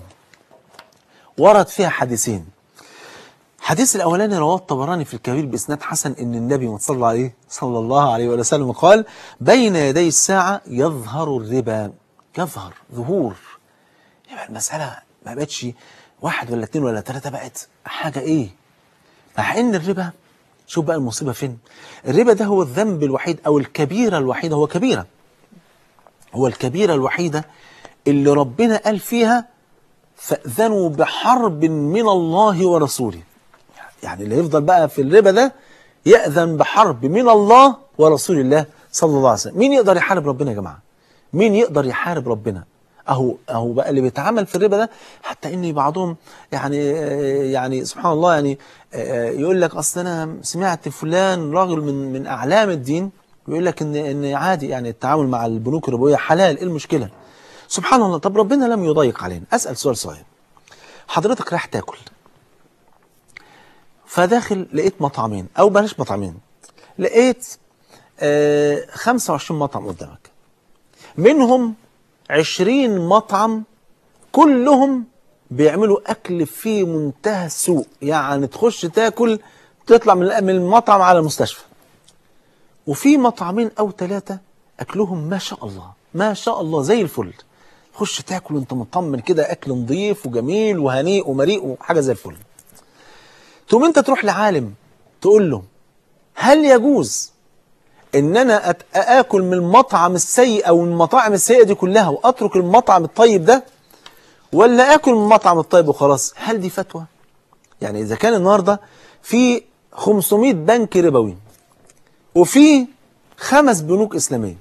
ورد فيها حديثين الحديث الأولاني رواه الطبراني في الكبير بإسناد حسن إن النبي صلى الله عليه صلى الله عليه وسلم قال بين يدي الساعة يظهر الربا يظهر ظهور يبقى المسألة ما بقتش واحد ولا اتنين ولا تلاتة بقت حاجة إيه مع إن الربا شوف بقى المصيبة فين الربا ده هو الذنب الوحيد أو الكبيرة الوحيدة هو كبيرة هو الكبيرة الوحيدة اللي ربنا قال فيها فأذنوا بحرب من الله ورسوله يعني اللي يفضل بقى في الربا ده يأذن بحرب من الله ورسول الله صلى الله عليه وسلم مين يقدر يحارب ربنا يا جماعة مين يقدر يحارب ربنا اهو اهو بقى اللي بيتعامل في الربا ده حتى ان بعضهم يعني يعني سبحان الله يعني يقول لك اصل انا سمعت فلان راجل من من اعلام الدين يقول لك ان ان عادي يعني التعامل مع البنوك الربويه حلال ايه المشكله سبحان الله طب ربنا لم يضيق علينا اسال سؤال صغير حضرتك رايح تاكل فداخل لقيت مطعمين او بلاش مطعمين لقيت آه 25 مطعم قدامك منهم 20 مطعم كلهم بيعملوا اكل في منتهى السوء يعني تخش تاكل تطلع من من المطعم على المستشفى وفي مطعمين او ثلاثه اكلهم ما شاء الله ما شاء الله زي الفل خش تاكل وانت مطمن كده اكل نظيف وجميل وهنيء ومريء وحاجه زي الفل تقوم انت تروح لعالم تقول له هل يجوز ان انا أت- اكل من المطعم السيء او من المطاعم السيئه دي كلها واترك المطعم الطيب ده ولا اكل من المطعم الطيب وخلاص هل دي فتوى يعني اذا كان النهارده في 500 بنك ربوي وفي خمس بنوك اسلاميه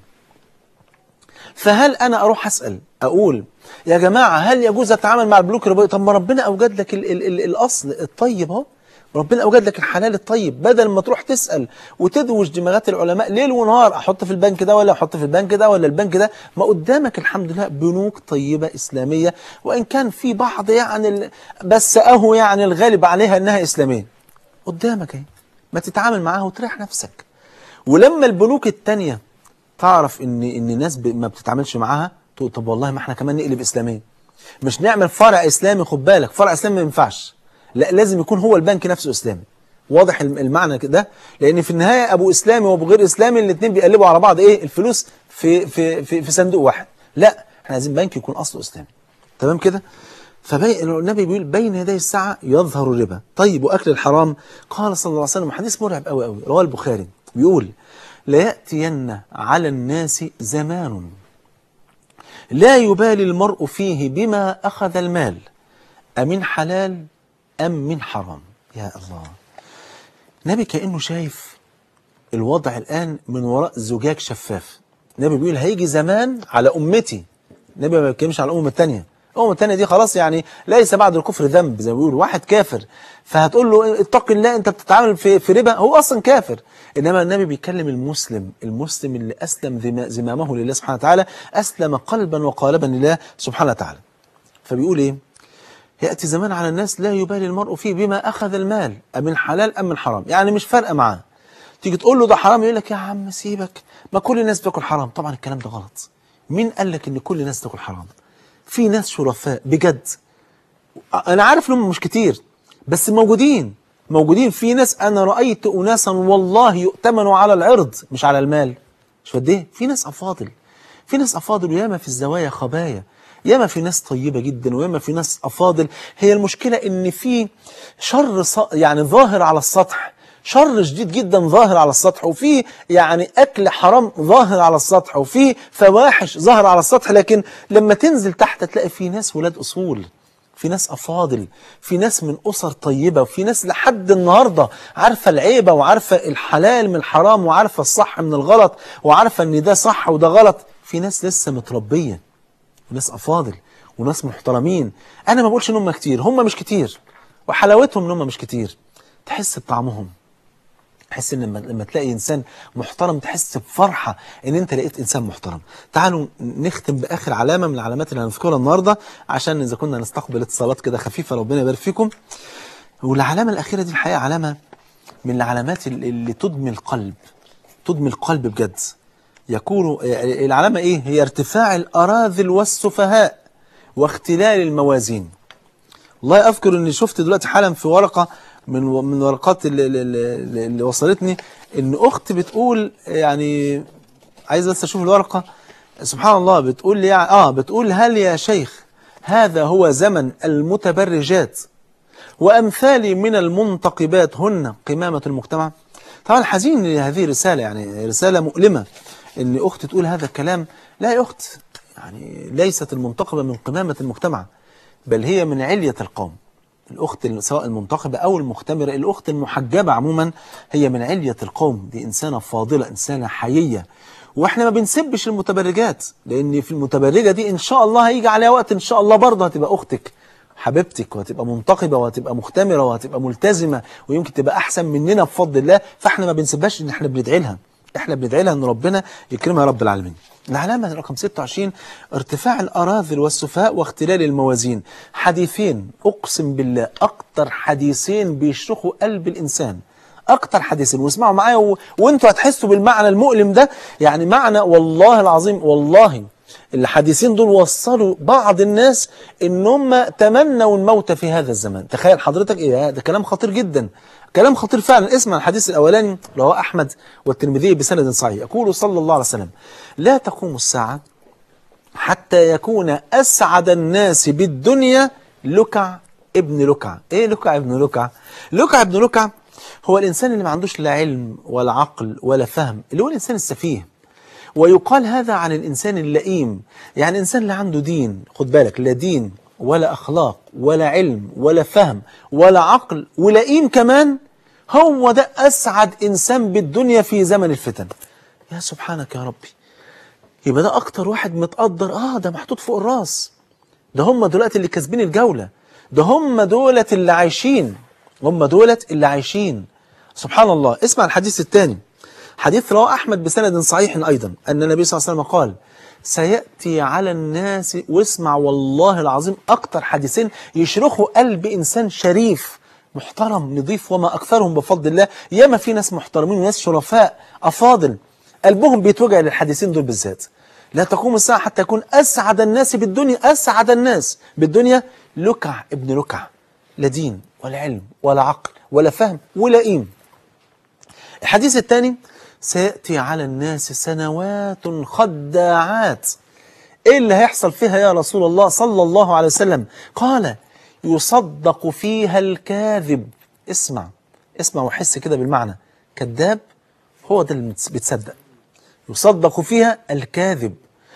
فهل انا اروح اسال اقول يا جماعه هل يجوز اتعامل مع البنوك الربويه طب ما ربنا اوجد لك ال ال ال الاصل الطيب اهو ربنا اوجد لك الحلال الطيب بدل ما تروح تسال وتدوش دماغات العلماء ليل ونهار احط في البنك ده ولا احط في البنك ده ولا البنك ده ما قدامك الحمد لله بنوك طيبه اسلاميه وان كان في بعض يعني ال- بس اهو يعني الغالب عليها انها اسلاميه قدامك اهي ما تتعامل معاها وتريح نفسك ولما البنوك التانية تعرف ان ان الناس ب- ما بتتعاملش معاها تقول طب والله ما احنا كمان نقلب اسلاميه مش نعمل فرع اسلامي خد بالك فرع اسلامي ما ينفعش لا لازم يكون هو البنك نفسه اسلامي واضح الم- المعنى كده لان في النهايه ابو اسلامي وابو غير اسلامي الاثنين بيقلبوا على بعض ايه الفلوس في في في, في صندوق واحد لا احنا عايزين بنك يكون اصله اسلامي تمام كده فبي... النبي بيقول بين يدي الساعة يظهر الربا طيب وأكل الحرام قال صلى الله عليه وسلم حديث مرعب قوي قوي رواه البخاري بيقول ليأتين على الناس زمان لا يبالي المرء فيه بما أخذ المال أمن حلال أم من حرام يا الله النبي كأنه شايف الوضع الآن من وراء زجاج شفاف النبي بيقول هيجي زمان على أمتي النبي ما بيتكلمش على الأمم التانية الأمة التانية دي خلاص يعني ليس بعد الكفر ذنب زي ما بيقولوا واحد كافر فهتقول له اتق الله أنت بتتعامل في, في ربا هو أصلا كافر إنما النبي بيكلم المسلم المسلم اللي أسلم ذما- زمامه لله سبحانه وتعالى أسلم قلبا وقالبا لله سبحانه وتعالى فبيقول إيه يأتي زمان على الناس لا يبالي المرء فيه بما أخذ المال أمن حلال أم من حرام يعني مش فارقة معاه تيجي تقول له ده حرام يقول لك يا عم سيبك ما كل الناس بتاكل حرام طبعا الكلام ده غلط مين قال لك ان كل الناس تاكل حرام في ناس شرفاء بجد انا عارف انهم مش كتير بس موجودين موجودين في ناس انا رايت اناسا والله يؤتمنوا على العرض مش على المال مش قد ايه في ناس افاضل في ناس افاضل وياما في الزوايا خبايا ياما في ناس طيبه جدا وياما في ناس افاضل هي المشكله ان في شر ص... يعني ظاهر على السطح شر شديد جدا ظاهر على السطح وفي يعني اكل حرام ظاهر على السطح وفي فواحش ظاهر على السطح لكن لما تنزل تحت تلاقي في ناس ولاد اصول في ناس أفاضل في ناس من أسر طيبة وفي ناس لحد النهاردة عارفة العيبة وعارفة الحلال من الحرام وعارفة الصح من الغلط وعارفة ان ده صح وده غلط في ناس لسه متربية وناس أفاضل وناس محترمين أنا ما بقولش إن هم كتير هم مش كتير وحلاوتهم إن هم مش كتير تحس بطعمهم تحس ان لما لما تلاقي انسان محترم تحس بفرحه ان انت لقيت انسان محترم. تعالوا نختم باخر علامه من العلامات اللي هنذكرها النهارده عشان اذا كنا نستقبل اتصالات كده خفيفه ربنا يبارك فيكم. والعلامه الاخيره دي الحقيقه علامه من العلامات اللي اللي تدمي القلب. تدمي القلب بجد. يكون العلامه ايه؟ هي ارتفاع الاراذل والسفهاء واختلال الموازين. والله اذكر اني شفت دلوقتي حالا في ورقه من من ورقات اللي, اللي, اللي وصلتني ان اخت بتقول يعني عايز بس اشوف الورقه سبحان الله بتقول لي يعني اه بتقول هل يا شيخ هذا هو زمن المتبرجات وامثالي من المنتقبات هن قمامه المجتمع طبعا حزين إن هذه رساله يعني رساله مؤلمه ان اخت تقول هذا الكلام لا يا اخت يعني ليست المنتقبه من قمامه المجتمع بل هي من عليه القوم الأخت سواء المنتخبة أو المختمرة الأخت المحجبة عموما هي من علية القوم دي إنسانة فاضلة إنسانة حيية وإحنا ما بنسبش المتبرجات لأن في المتبرجة دي إن شاء الله هيجي عليها وقت إن شاء الله برضه هتبقى أختك حبيبتك وهتبقى منتقبة وهتبقى مختمرة وهتبقى ملتزمة ويمكن تبقى أحسن مننا بفضل الله فإحنا ما بنسبهاش إن إحنا بندعي لها إحنا بندعي لها إن ربنا يكرمها يا رب العالمين العلامة رقم 26 ارتفاع الأراذل والسفهاء واختلال الموازين حديثين أقسم بالله أكتر حديثين بيشرخوا قلب الإنسان أكتر حديثين واسمعوا معايا و... وانتوا هتحسوا بالمعنى المؤلم ده يعني معنى والله العظيم والله الحديثين دول وصلوا بعض الناس ان هم تمنوا الموت في هذا الزمان تخيل حضرتك ايه ده كلام خطير جدا كلام خطير فعلا اسمع الحديث الاولاني رواه احمد والترمذي بسند صحيح يقول صلى الله عليه وسلم لا تقوم الساعه حتى يكون اسعد الناس بالدنيا لكع ابن لكع ايه لكع ابن لكع لكع ابن لكع هو الانسان اللي ما عندوش لا علم ولا عقل ولا فهم اللي هو الانسان السفيه ويقال هذا عن الإنسان اللئيم يعني إنسان لا عنده دين خد بالك لا دين ولا أخلاق ولا علم ولا فهم ولا عقل ولئيم كمان هو ده أسعد إنسان بالدنيا في زمن الفتن يا سبحانك يا ربي يبقى ده أكتر واحد متقدر آه ده محطوط فوق الراس ده هم دولت اللي كاسبين الجولة ده هم دولت اللي عايشين هم دولت اللي عايشين سبحان الله اسمع الحديث الثاني حديث رواه أحمد بسند صحيح أيضا أن النبي صلى الله عليه وسلم قال سيأتي على الناس واسمع والله العظيم أكتر حديثين يشرخوا قلب إنسان شريف محترم نظيف وما أكثرهم بفضل الله ياما في ناس محترمين وناس شرفاء أفاضل قلبهم بيتوجع للحديثين دول بالذات لا تقوم الساعة حتى يكون أسعد الناس بالدنيا أسعد الناس بالدنيا لكع ابن لكع لا دين ولا علم ولا عقل ولا فهم ولا إيم الحديث الثاني سيأتي على الناس سنوات خداعات إيه اللي هيحصل فيها يا رسول الله صلى الله عليه وسلم قال يصدق فيها الكاذب اسمع اسمع وحس كده بالمعنى كذاب هو ده اللي بيتصدق يصدق فيها الكاذب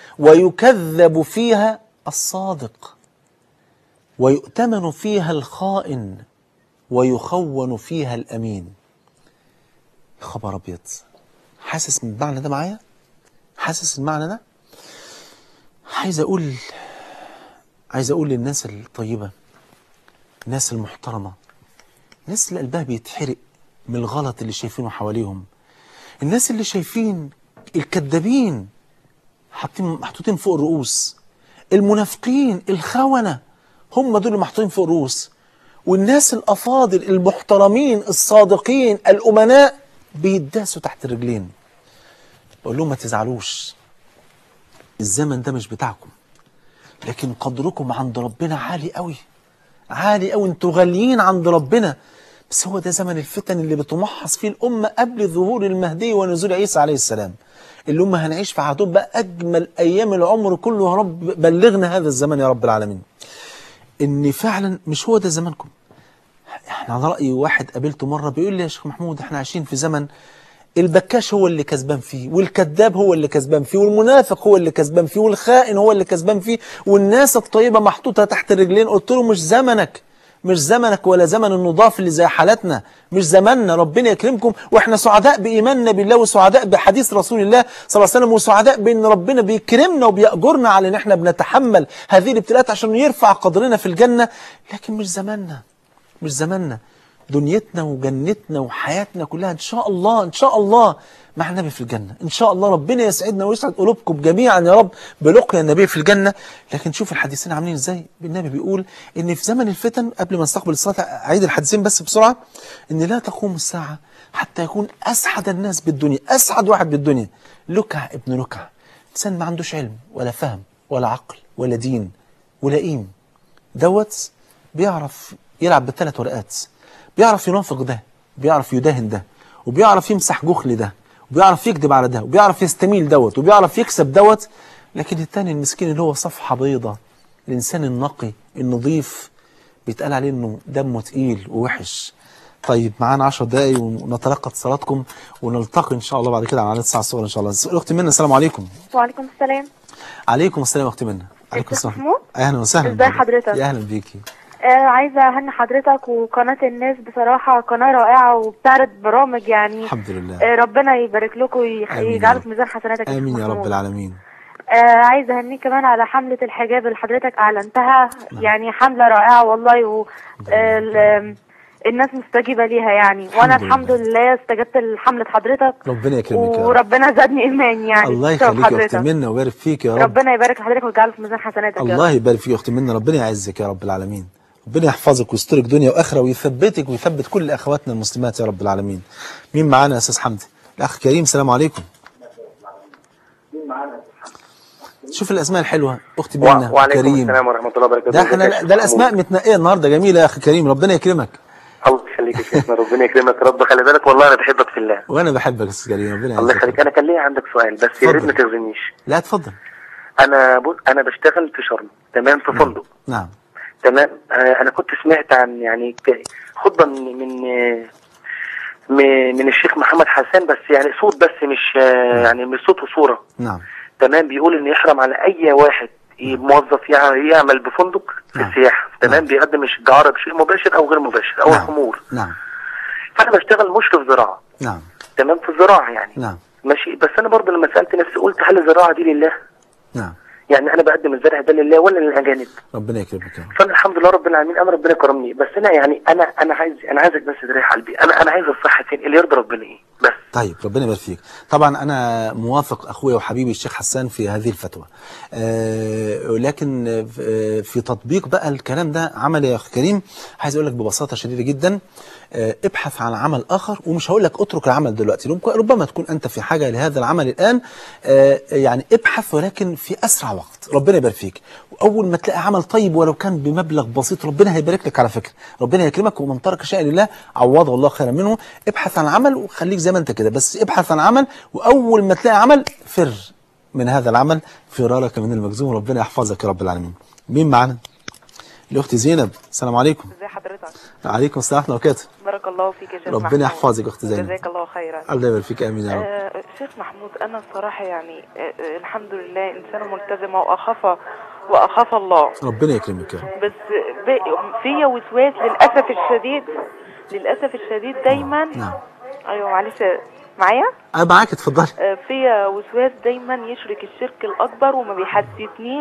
ويكذب فيها الصادق ويؤتمن فيها الخائن ويخون فيها الأمين خبر أبيض حاسس من المعنى ده معايا حاسس المعنى ده عايز اقول عايز اقول للناس الطيبه الناس المحترمه الناس اللي قلبها بيتحرق من الغلط اللي شايفينه حواليهم الناس اللي شايفين الكذابين حاطين محطوطين فوق الرؤوس المنافقين الخونة هم دول اللي محطوطين فوق الرؤوس والناس الأفاضل المحترمين الصادقين الأمناء بيداسوا تحت الرجلين بقول لهم ما تزعلوش الزمن ده مش بتاعكم لكن قدركم عند ربنا عالي قوي عالي قوي انتوا غاليين عند ربنا بس هو ده زمن الفتن اللي بتمحص فيه الأمة قبل ظهور المهدي ونزول عيسى عليه السلام اللي هم هنعيش في عهدهم بقى أجمل أيام العمر كله يا رب بلغنا هذا الزمن يا رب العالمين إن فعلا مش هو ده زمانكم احنا على رأي واحد قابلته مرة بيقول لي يا شيخ محمود احنا عايشين في زمن البكاش هو اللي كسبان فيه والكذاب هو اللي كسبان فيه والمنافق هو اللي كسبان فيه والخائن هو اللي كسبان فيه والناس الطيبة محطوطة تحت رجلين قلت له مش زمنك مش زمنك ولا زمن النضاف اللي زي حالتنا مش زمننا ربنا يكرمكم واحنا سعداء بإيماننا بالله وسعداء بحديث رسول الله صلى الله عليه وسلم وسعداء بأن ربنا بيكرمنا وبيأجرنا على ان احنا بنتحمل هذه الابتلاءات عشان يرفع قدرنا في الجنة لكن مش زمننا مش زماننا دنيتنا وجنتنا وحياتنا كلها ان شاء الله ان شاء الله مع النبي في الجنة ان شاء الله ربنا يسعدنا ويسعد قلوبكم جميعا يا رب بلقيا النبي في الجنة لكن شوف الحديثين عاملين ازاي النبي بيقول ان في زمن الفتن قبل ما نستقبل الصلاة اعيد الحديثين بس بسرعة ان لا تقوم الساعة حتى يكون اسعد الناس بالدنيا اسعد واحد بالدنيا لكع ابن لكع انسان ما عندوش علم ولا فهم ولا عقل ولا دين ولا قيم دوت بيعرف يلعب بالثلاث ورقات بيعرف ينافق ده بيعرف يداهن ده وبيعرف يمسح جخل ده وبيعرف يكذب على ده وبيعرف يستميل دوت وبيعرف يكسب دوت لكن التاني المسكين اللي هو صفحة بيضة الإنسان النقي النظيف بيتقال عليه إنه دمه تقيل ووحش طيب معانا 10 دقايق ونتلقى اتصالاتكم ونلتقي إن شاء الله بعد كده على الساعة الصغرى إن شاء الله أختي منى السلام عليكم وعليكم السلام عليكم السلام أختي منى عليكم الشيخ السلام محمود؟ أهلا وسهلا إزاي بيك. حضرتك؟ يا أهلا بيكي آه عايزة أهني حضرتك وقناة الناس بصراحة قناة رائعة وبتعرض برامج يعني الحمد لله آه ربنا يبارك لكم آمين يا ويجعله رب. في ميزان حسناتك شيخ آمين يا رب محمود. العالمين آه عايزة أهنيك كمان على حملة الحجاب اللي حضرتك أعلنتها يعني حملة رائعة والله و آه ال- الناس مستجيبة ليها يعني وأنا الحمد الحمد لله. لله استجبت لحملة حضرتك ربنا يكرمك يا رب وربنا زادني إيمان يعني الله بسبب يخليك يا اختي حضرتك. منى ويبارك فيك يا رب ربنا يبارك لحضرتك ويجعله في ميزان حسناتك يا رب. الله يبارك فيك يا اختي منى ربنا يعزك يا رب العالمين ربنا يحفظك ويسترك دنيا واخره ويثبتك ويثبت كل اخواتنا المسلمات يا رب العالمين مين معانا يا استاذ حمدي الاخ كريم السلام عليكم شوف الاسماء الحلوه اختي منى وعليكم كريم السلام ورحمة الله وبركاته ده احنا ده الاسماء متنقيه النهارده جميله يا اخي كريم ربنا يكرمك الله يخليك يا شيخنا ربنا يكرمك يا رب خلي بالك والله انا بحبك في الله وانا بحبك يا استاذ كريم ربنا الله يعزك يخليك انا كان ليا عندك سؤال بس يا ريت اتفضل. ما تغزنيش لا اتفضل انا بص انا بشتغل في شرم تمام في فندق نعم تمام آه انا كنت سمعت عن يعني ك- خطبه من من آه، من من الشيخ محمد حسان بس يعني صوت بس مش آه، يعني مش صوت وصوره نعم تمام بيقول ان يحرم على اي واحد ي- موظف يع- يعمل بفندق في نعم. السياحه تمام بيقدم الدعاره بشيء مباشر او غير مباشر او نعم. الخمور نعم فانا بشتغل مشرف زراعه نعم تمام في الزراعه يعني نعم ماشي بس انا برضه لما سالت نفسي قلت هل الزراعه دي لله نعم يعني انا بقدم الزرع ده لله ولا للاجانب ربنا يكرمك يا رب فانا الحمد لله رب العالمين انا ربنا كرمني بس انا يعني انا انا عايز انا عايزك بس تريح قلبي انا انا عايز الصح فين اللي يرضي ربنا ايه بس طيب ربنا يبارك فيك طبعا انا موافق اخويا وحبيبي الشيخ حسان في هذه الفتوى آه لكن آه، في تطبيق بقى الكلام ده عمل يا اخي كريم عايز اقول لك ببساطه شديده جدا آه ابحث عن عمل اخر ومش هقول لك اترك العمل دلوقتي رب- ربما تكون انت في حاجه لهذا العمل الان آه يعني ابحث ولكن في اسرع وقت ربنا يبارك فيك واول ما تلاقي عمل طيب ولو كان بمبلغ بسيط ربنا هيبارك لك على فكره ربنا يكرمك ومن ترك شيئا لله عوضه الله خيرا منه ابحث عن عمل وخليك زي ما انت كده بس ابحث عن عمل واول ما تلاقي عمل فر من هذا العمل فرارك من المجزوم ربنا يحفظك يا رب العالمين مين معانا الاخت زينب السلام عليكم ازي حضرتك عليكم السلام ورحمه الله وبركاته بارك الله فيك يا شيخ ربنا محمود. يحفظك اخت زينب جزاك الله خيرا الله يبارك فيك امين يا رب آه شيخ محمود انا الصراحه يعني آه آه، الحمد لله انسانه ملتزمه واخاف واخاف الله ربنا يكرمك يا رب بس ب- فيا وسواس للاسف الشديد للاسف الشديد دايما نعم ايوه معلش معايا انا معاك اتفضلي آه، فيا وسواس دايما يشرك الشرك الاكبر وما بيحسسنيش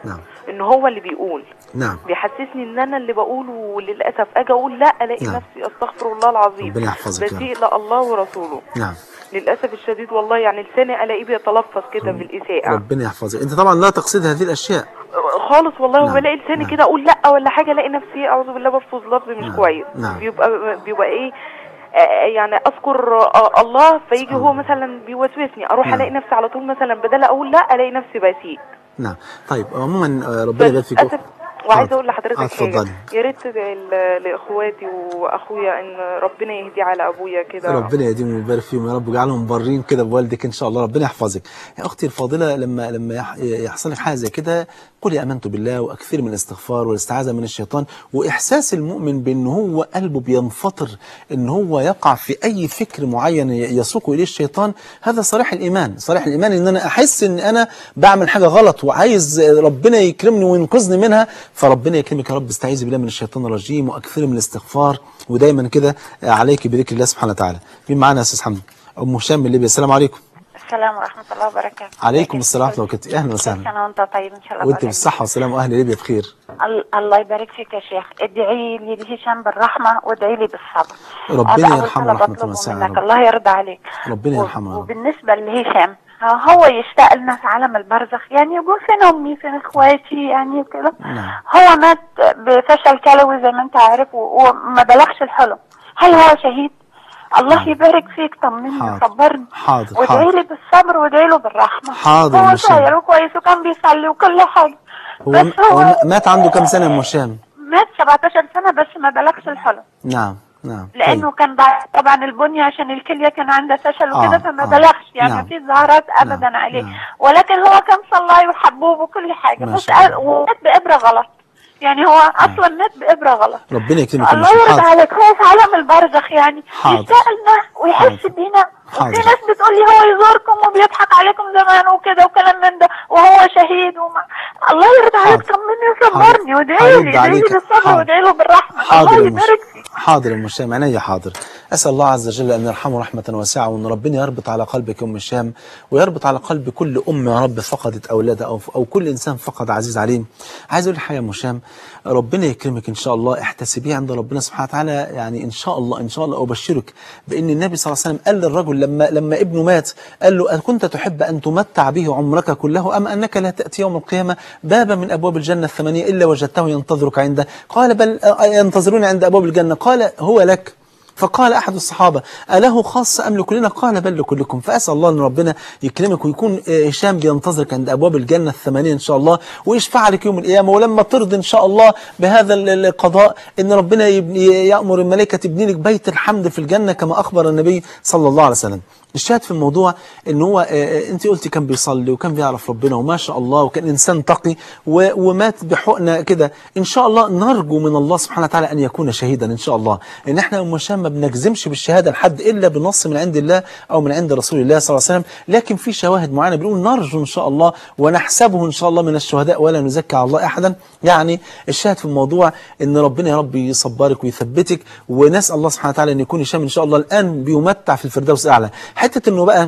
نعم ان هو اللي بيقول نعم بيحسسني ان انا اللي بقوله وللاسف اجي اقول لا الاقي نعم. نفسي استغفر الله العظيم ربنا يحفظك يا رب. بسيء لله ورسوله نعم للاسف الشديد والله يعني لساني الاقيه بيتلفظ كده بالاساءه ربنا يحفظك انت طبعا لا تقصد هذه الاشياء خالص والله نعم. وبلاقي لساني نعم. كده اقول لا ولا حاجه الاقي نفسي اعوذ بالله بلفظ لفظ مش نعم. كويس نعم. بيبقى بيبقى ايه آه، يعني اذكر آه، الله فيجي سبحان هو الله. مثلا بيوسوسني اروح نعم. الاقي نفسي على طول مثلا بدل اقول لا الاقي نفسي بسيء نعم طيب عموما آه، ربنا يبارك فيك اسف وعايزه اقول آه، لحضرتك حاجه اتفضلي. يا ريت تدعي ل- لاخواتي واخويا ان ربنا يهدي على ابويا كده ربنا يديم ويبارك فيهم يا رب ويجعلهم بارين كده بوالدك ان شاء الله ربنا يحفظك يا اختي الفاضله لما لما يح- يحصل لك حاجه زي كده قولي امنت بالله واكثر من الاستغفار والاستعاذه من الشيطان واحساس المؤمن بان هو قلبه بينفطر ان هو يقع في اي فكر معين ي- يسوق اليه الشيطان هذا صريح الايمان صريح الايمان ان انا احس ان انا بعمل حاجه غلط وعايز ربنا يكرمني وينقذني منها فربنا يكرمك يا رب استعيذي بالله من الشيطان الرجيم واكثر من الاستغفار ودايما كده عليك بذكر الله سبحانه وتعالى مين معانا يا استاذ حمد ام هشام من ليبيا السلام عليكم السلام ورحمة الله وبركاته عليكم السلام ورحمه الله وبركاته اهلا كل وسهلا سنة وانت طيب ان شاء الله وانت بخير. بالصحه والسلامه واهل ليبيا بخير ال- الله يبارك فيك يا شيخ ادعي لي لهشام بالرحمة وادعي لي بالصبر ربنا هذا أول يرحمه طلب رحمة أطلبه واسعة يا منك رب. الله يرضى عليك ربنا و- يرحمه يا رب. وبالنسبة لهشام هو يشتاق لنا في عالم البرزخ يعني يقول فين امي فين اخواتي يعني كده نعم. هو مات بفشل كلوي زي ما انت عارف و- وما بلغش الحلم هل هو شهيد الله يبارك فيك طمني حاضر. وصبرني حاضر، وادعي حاضر. لي بالصبر وادعي له بالرحمه حاضر هو يا هشام. صغير وكويس وكان بيصلي وكل حاجه هو, بس هو هو مات عنده كم سنه يا ام هشام مات 17 سنه بس ما بلغش الحلم نعم نعم لانه كان ضع- طبعا البنيه عشان الكليه كان عندها فشل آه، وكده فما آه. بلغش يعني نعم. ما فيش ظهرات ابدا نعم، عليه نعم. ولكن هو كان صلاي وحبوب وكل حاجه ما بس شاء الله. قال- ومات بابره غلط يعني هو اصلا مات بابره غلط ربنا يكرمك يا أم الله هشام. يرضى حاضر عليك هو في عالم البرزخ يعني حاضر. يسألنا ويحس حاضر. بينا حاضر. وفي ناس بتقول لي هو يزوركم وبيضحك عليكم زمان وكده وكلام من ده وهو شهيد وما الله يرضى عليك حاضر. طمني وصبرني حاضر. وادعي لي هرد ادعي لي عليك. بالصبر حاضر. وادعي له بالرحمه حاضر الله يا أم يبارك هشام. حاضر يا ام هشام عينيا حاضر اسال الله عز وجل ان يرحمه رحمه واسعه وان ربنا يربط على قلبك يا ام هشام ويربط على قلب كل ام يا رب فقدت اولادها او او كل انسان فقد عزيز عليه عايز اقول لك حاجه يا ام هشام ربنا يكرمك ان شاء الله احتسبيه عند ربنا سبحانه وتعالى يعني ان شاء الله ان شاء الله ابشرك بان النبي صلى الله عليه وسلم قال للرجل لما لما ابنه مات قال له أكنت تحب ان تمتع به عمرك كله ام انك لا تاتي يوم القيامه بابا من ابواب الجنه الثمانيه الا وجدته ينتظرك عنده قال بل آه، ينتظروني عند ابواب الجنه قال هو لك فقال أحد الصحابة أله خاصة أم لكلنا قال بل لكلكم فأسأل الله أن ربنا يكرمك ويكون آه، هشام بينتظرك عند أبواب الجنة الثمانية إن شاء الله ويشفع لك يوم القيامة ولما ترضي إن شاء الله بهذا ال- القضاء أن ربنا يبني يأمر الملائكة تبني لك بيت الحمد في الجنة كما أخبر النبي صلى الله عليه وسلم الشاهد في الموضوع ان هو آه، آه، انت قلتي كان بيصلي وكان بيعرف ربنا وما شاء الله وكان انسان تقي و- ومات بحقنه كده ان شاء الله نرجو من الله سبحانه وتعالى ان يكون شهيدا ان شاء الله ان احنا يا ام هشام ما بنجزمش بالشهاده لحد الا بنص من عند الله او من عند رسول الله صلى الله عليه وسلم لكن في شواهد معينه بنقول نرجو ان شاء الله ونحسبه ان شاء الله من الشهداء ولا نزكي على الله احدا يعني الشاهد في الموضوع ان ربنا يا رب يصبرك ويثبتك ونسال الله سبحانه وتعالى ان يكون هشام ان شاء الله الان بيمتع في الفردوس الاعلى حته انه بقى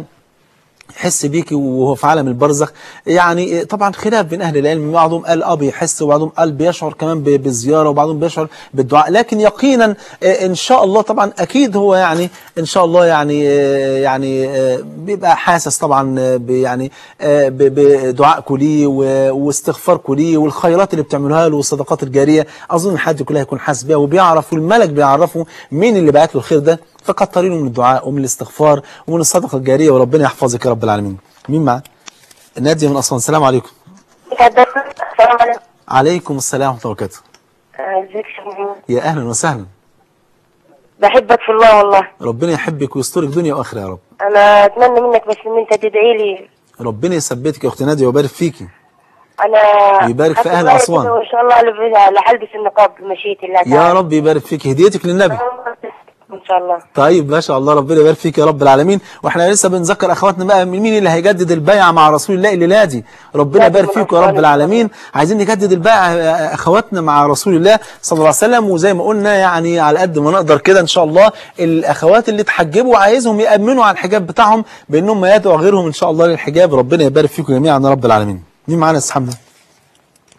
يحس بيكي وهو في عالم البرزخ يعني طبعا خلاف بين اهل العلم بعضهم قال اه بيحس وبعضهم قال بيشعر كمان ب- بالزياره وبعضهم بيشعر بالدعاء لكن يقينا آه، ان شاء الله طبعا اكيد هو يعني ان شاء الله يعني آه، يعني آه، بيبقى حاسس طبعا آه، ب- يعني آه، ب- بدعائكم ليه و- واستغفاركم ليه والخيرات اللي بتعملوها له والصدقات الجاريه اظن الحاجات دي كلها هيكون حاسس بيها وبيعرف والملك بيعرفه مين اللي بعت له الخير ده فكتري له من الدعاء ومن الاستغفار ومن الصدقه الجاريه وربنا يحفظك يا رب العالمين مين معاه ناديه من اسوان السلام عليكم السلام عليكم عليكم السلام ورحمه الله وبركاته ازيك يا شيخ محمود يا اهلا وسهلا بحبك في الله والله ربنا يحبك ويسترك دنيا واخره يا رب انا اتمنى منك بس ان انت تدعي لي ربنا يثبتك يا اختي ناديه ويبارك فيكي انا ويبارك في خدت أهل بالي أسوان. كده وان شاء الله لب- لحلبس النقاب بمشيئه الله تعالى يا رب يبارك فيك هديتك للنبي ان شاء الله طيب ما شاء الله ربنا يبارك فيك يا رب العالمين واحنا لسه بنذكر اخواتنا بقى من مين اللي هيجدد البيعه مع رسول الله الليله دي ربنا لازم يبارك فيكم يا رب الأطفال العالمين عايزين نجدد البيعه آه، اخواتنا مع رسول الله صلى الله عليه وسلم وزي ما قلنا يعني على قد ما نقدر كده ان شاء الله الاخوات اللي تحجبوا عايزهم يامنوا على الحجاب بتاعهم بانهم يدعوا غيرهم ان شاء الله للحجاب ربنا يبارك فيكم جميعا يا رب العالمين مين معانا يا استاذ حمدي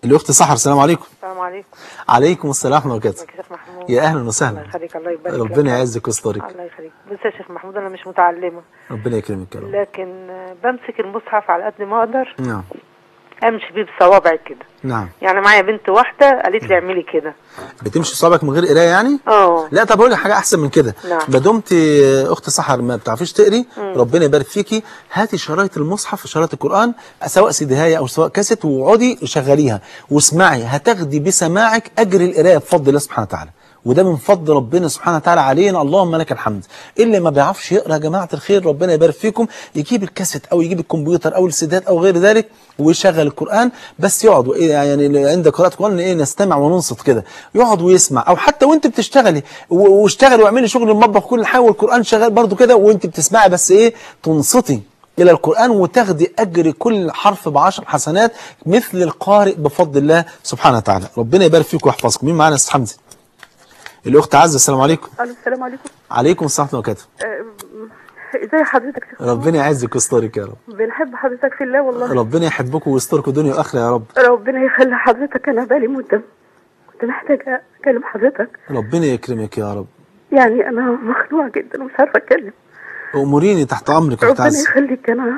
الاخت سحر السلام عليكم السلام عليكم عليكم السلام ورحمه الله وبركاته ازيك يا شيخ محمود يا اهلا الله وسهلا يخليك الله يبارك لك. ربنا يعزك ويسترك الله يخليك بص يا شيخ محمود انا مش متعلمه ربنا يكرمك يا رب لكن آه، بمسك المصحف على قد ما اقدر نعم امشي بيه بصوابعي كده نعم يعني معايا بنت واحده قالت لي اعملي كده بتمشي صابعك من غير قرايه يعني اه لا طب اقول لك حاجه احسن من كده نعم. ما دمت اخت سحر ما بتعرفيش تقري ربنا يبارك فيكي هاتي شرايط المصحف شرايط القران سواء سيديهايه او سواء كاسيت واقعدي شغليها واسمعي هتاخدي بسماعك اجر القرايه بفضل الله سبحانه وتعالى وده من فضل ربنا سبحانه وتعالى علينا اللهم لك الحمد اللي ما بيعرفش يقرا يا جماعه الخير ربنا يبارك فيكم يجيب الكاسيت او يجيب الكمبيوتر او السيدات او غير ذلك ويشغل القران بس يقعد وإيه يعني عند قراءه القران ايه نستمع وننصت كده يقعد ويسمع او حتى وانت بتشتغلي و- واشتغلي واعملي شغل المطبخ كل حاجه والقران شغال برضو كده وانت بتسمعي بس ايه تنصتي إلى القرآن وتاخدي أجر كل حرف بعشر حسنات مثل القارئ بفضل الله سبحانه وتعالى ربنا يبارك فيكم ويحفظكم مين معانا يا أستاذ حمدي الأخت عزة السلام عليكم الو السلام عليكم عليكم السلام ورحمة الله وبركاته آه، ازي حضرتك شيخ ربنا يعزك ويسترك يا رب بنحب حضرتك في الله والله ربنا يحبكم ويستركم دنيا وآخرة يا رب ربنا يخلي حضرتك انا بالي مده كنت محتاجه اكلم حضرتك ربنا يكرمك يا رب يعني انا مخنوقه جدا ومش عارفه اتكلم أموريني تحت أمرك يا أخت ربنا عزة يخليك انا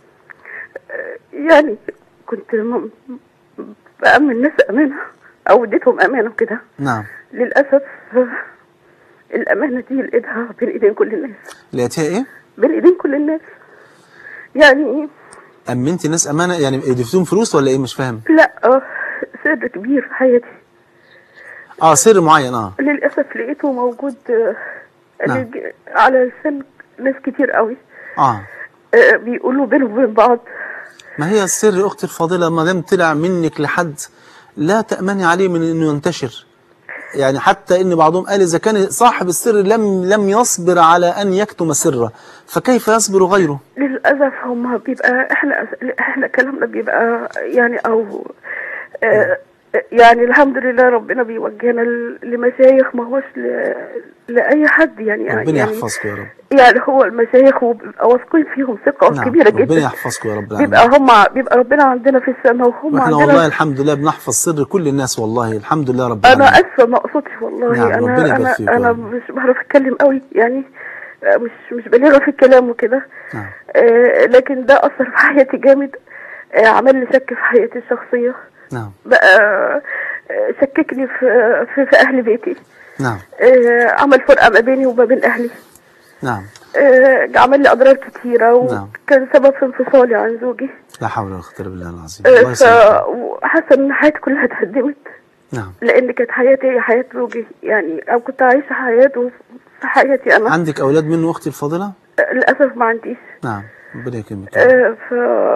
آه، يعني كنت م- بأمن ناس امانه او اديتهم امانه وكده نعم للاسف آه، الامانه دي لقيتها بين ايدين كل الناس لقيتيها إيه؟ بين ايدين كل الناس يعني أمنتي الناس أمانة يعني اديتيهم فلوس ولا إيه مش فاهم؟ لا آه، سر كبير في حياتي آه سر معين آه للأسف لقيته موجود آه، نعم. لج- على لسان ناس كتير قوي آه آه، بيقولوا بينهم وبين بعض ما هي السر أختي الفاضلة ما دام طلع منك لحد لا تأمني عليه من إنه ينتشر يعني حتى إن بعضهم قال إذا كان صاحب السر لم لم يصبر على أن يكتم سره فكيف يصبر غيره؟ للأسف هم بيبقى احنا احنا كلامنا بيبقى يعني أو آه، يعني الحمد لله ربنا بيوجهنا ل- لمشايخ ما هوش ل- لأي حد يعني ربنا يعني يحفظكم يا رب يعني هو المشايخ وبيبقى واثقين فيهم ثقة نعم كبيرة ربنا جدا يحفظكم يا رب العالمين بيبقى هم بيبقى ربنا عندنا في السماء وهم واحنا عندنا والله الحمد لله بنحفظ سر كل الناس والله الحمد لله رب انا العالمين اسفه ما اقصدش والله نعم، ربنا انا يبارك انا فيك يا انا رب. مش بعرف اتكلم قوي يعني آه، مش مش بليغه في الكلام وكده نعم آه، لكن ده اثر في حياتي جامد آه، عمل لي شك في حياتي الشخصيه نعم بقى آه، شككني في في, في اهل بيتي نعم آه، عمل فرقه ما بيني وما بين اهلي نعم آه، عمل لي اضرار كتيره نعم. وكان سبب في انفصالي عن زوجي لا حول ولا قوة إلا بالله العظيم آه، الله ف يسلمك وحاسه ان حياتي كلها اتهدمت نعم لان كانت حياتي هي حياه زوجي يعني او كنت عايشه حياته في حياتي انا عندك أولاد منه أختي الفاضلة؟ للاسف ما عنديش نعم ربنا يكرمك يا رب. آه، ف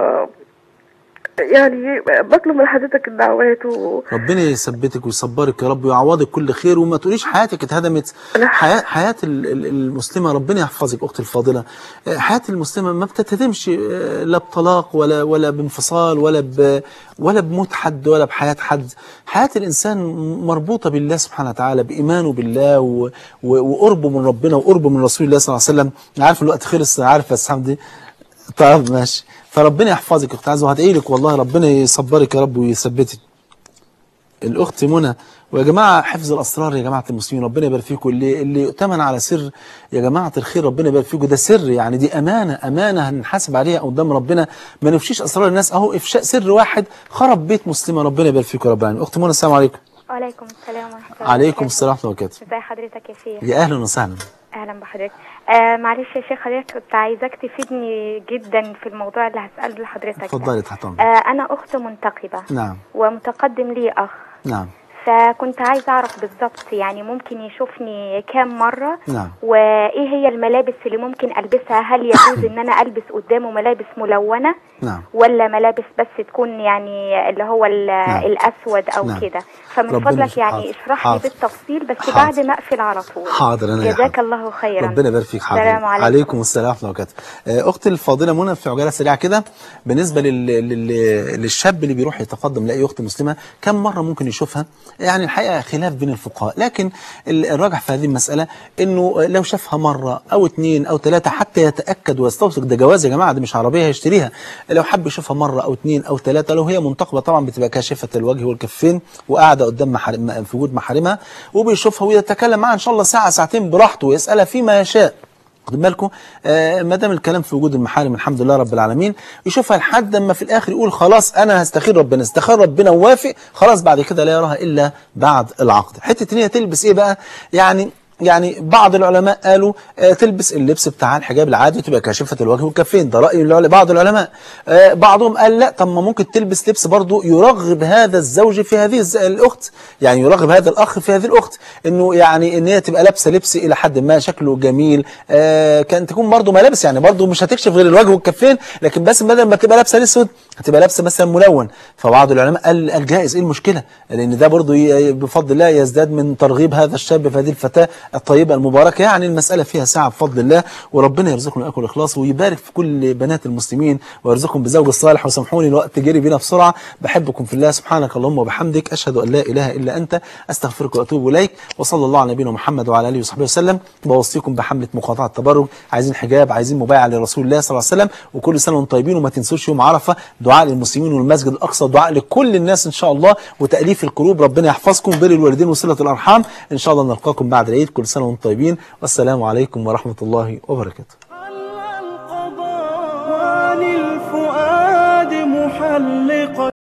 يعني بطلب من حضرتك الدعوات و... ربنا يثبتك ويصبرك يا رب ويعوضك كل خير وما تقوليش حياتك اتهدمت لا. حياة, حياة ال- ال- المسلمة ربنا يحفظك أختي الفاضلة آه، حياة المسلمة ما بتتهدمش آه، لا بطلاق ولا ولا بانفصال ولا ب ولا بموت حد ولا بحياة حد حياة الإنسان مربوطة بالله سبحانه وتعالى بإيمانه بالله و... و... وقربه من ربنا وقربه من رسول الله صلى الله عليه وسلم عارف الوقت خلص عارف يا أستاذ حمدي طيب ماشي فربنا يحفظك يا اخت عزه وهدعي لك والله ربنا يصبرك يا رب ويثبتك الاخت منى ويا جماعه حفظ الاسرار يا جماعه المسلمين ربنا يبارك فيكم اللي اللي يؤتمن على سر يا جماعه الخير ربنا يبارك فيكم ده سر يعني دي امانه امانه هنحاسب عليها قدام ربنا ما نفشيش اسرار الناس اهو افشاء سر واحد خرب بيت مسلمه ربنا يبارك فيكم يا رب العالمين اخت منى السلام عليكم وعليكم السلام ورحمة الله عليكم وبركاته. السلام ورحمه الله وبركاته ازي حضرتك يا شيخ يا اهلا وسهلا اهلا بحضرتك آه معلش يا شيخ حضرتك كنت عايزاك تفيدني جدا في الموضوع اللي هسأله لحضرتك ده. اتفضلي تحت امرك آه انا اخت منتقبة نعم ومتقدم لي اخ نعم فكنت عايزة اعرف بالظبط يعني ممكن يشوفني كام مرة نعم وايه هي الملابس اللي ممكن البسها هل يجوز ان انا البس قدامه ملابس ملونة نعم ولا ملابس بس تكون يعني اللي هو ال- نعم. الاسود او نعم. كده فمن ربنا فضلك يشفي- حاضر. يعني اشرح حاضر. لي بالتفصيل بس حاضر. بعد ما اقفل على طول حاضر انا يا جزاك حاضر. الله خيرا ربنا يبارك فيك حاضر السلام عليكم. عليكم السلام ورحمه الله وبركاته آه، اختي الفاضله منى في عجاله سريعه كده بالنسبه لل... لل... للشاب اللي بيروح يتقدم لاي اخت مسلمه كم مره ممكن يشوفها يعني الحقيقة خلاف بين الفقهاء لكن ال- الراجح في هذه المسألة انه لو شافها مرة او اتنين او ثلاثة حتى يتأكد ويستوثق ده جواز يا جماعة دي مش عربية هيشتريها لو حب يشوفها مرة او اتنين او ثلاثة لو هي منتقبة طبعا بتبقى كاشفة الوجه والكفين وقاعدة قدام محارم في وجود محارمها وبيشوفها ويتكلم معاها ان شاء الله ساعة ساعتين براحته ويسألها فيما يشاء خد بالكم آه ما دام الكلام في وجود المحارم الحمد لله رب العالمين يشوفها لحد اما في الاخر يقول خلاص انا هستخير ربنا استخار ربنا ووافق خلاص بعد كده لا يراها الا بعد العقد حته ان هي تلبس ايه بقى يعني يعني بعض العلماء قالوا آه تلبس اللبس بتاع الحجاب العادي وتبقى كاشفه الوجه والكفين ده راي العل- بعض العلماء آه بعضهم قال لا طب ما ممكن تلبس لبس برضو يرغب هذا الزوج في هذه الز- الاخت يعني يرغب هذا الاخ في هذه الاخت انه يعني ان هي تبقى لابسه لبس الى حد ما شكله جميل آه كان تكون برضو ملابس يعني برضو مش هتكشف غير الوجه والكفين لكن بس بدل ما تبقى لابسه الاسود هتبقى لابسه مثلا ملون فبعض العلماء قال قال جائز ايه المشكله لان ده برضو ي- بفضل الله يزداد من ترغيب هذا الشاب في هذه الفتاه الطيبه المباركه يعني المساله فيها سعه بفضل الله وربنا يرزقنا اكل الاخلاص ويبارك في كل بنات المسلمين ويرزقهم بزوج الصالح وسامحوني الوقت جري بينا بسرعه بحبكم في الله سبحانك اللهم وبحمدك اشهد ان لا اله الا انت استغفرك واتوب اليك وصلى الله على نبينا محمد وعلى اله وصحبه وسلم بوصيكم بحمله مقاطعه التبرج عايزين حجاب عايزين مبايعه لرسول الله صلى الله عليه وسلم وكل سنه وانتم طيبين وما تنسوش يوم عرفه دعاء للمسلمين والمسجد الاقصى دعاء لكل الناس ان شاء الله وتاليف القلوب ربنا يحفظكم بر الوالدين وصله الارحام ان شاء الله نلقاكم بعد العيد كل سنه وانتم طيبين والسلام عليكم ورحمه الله وبركاته عن الفؤاد محلقا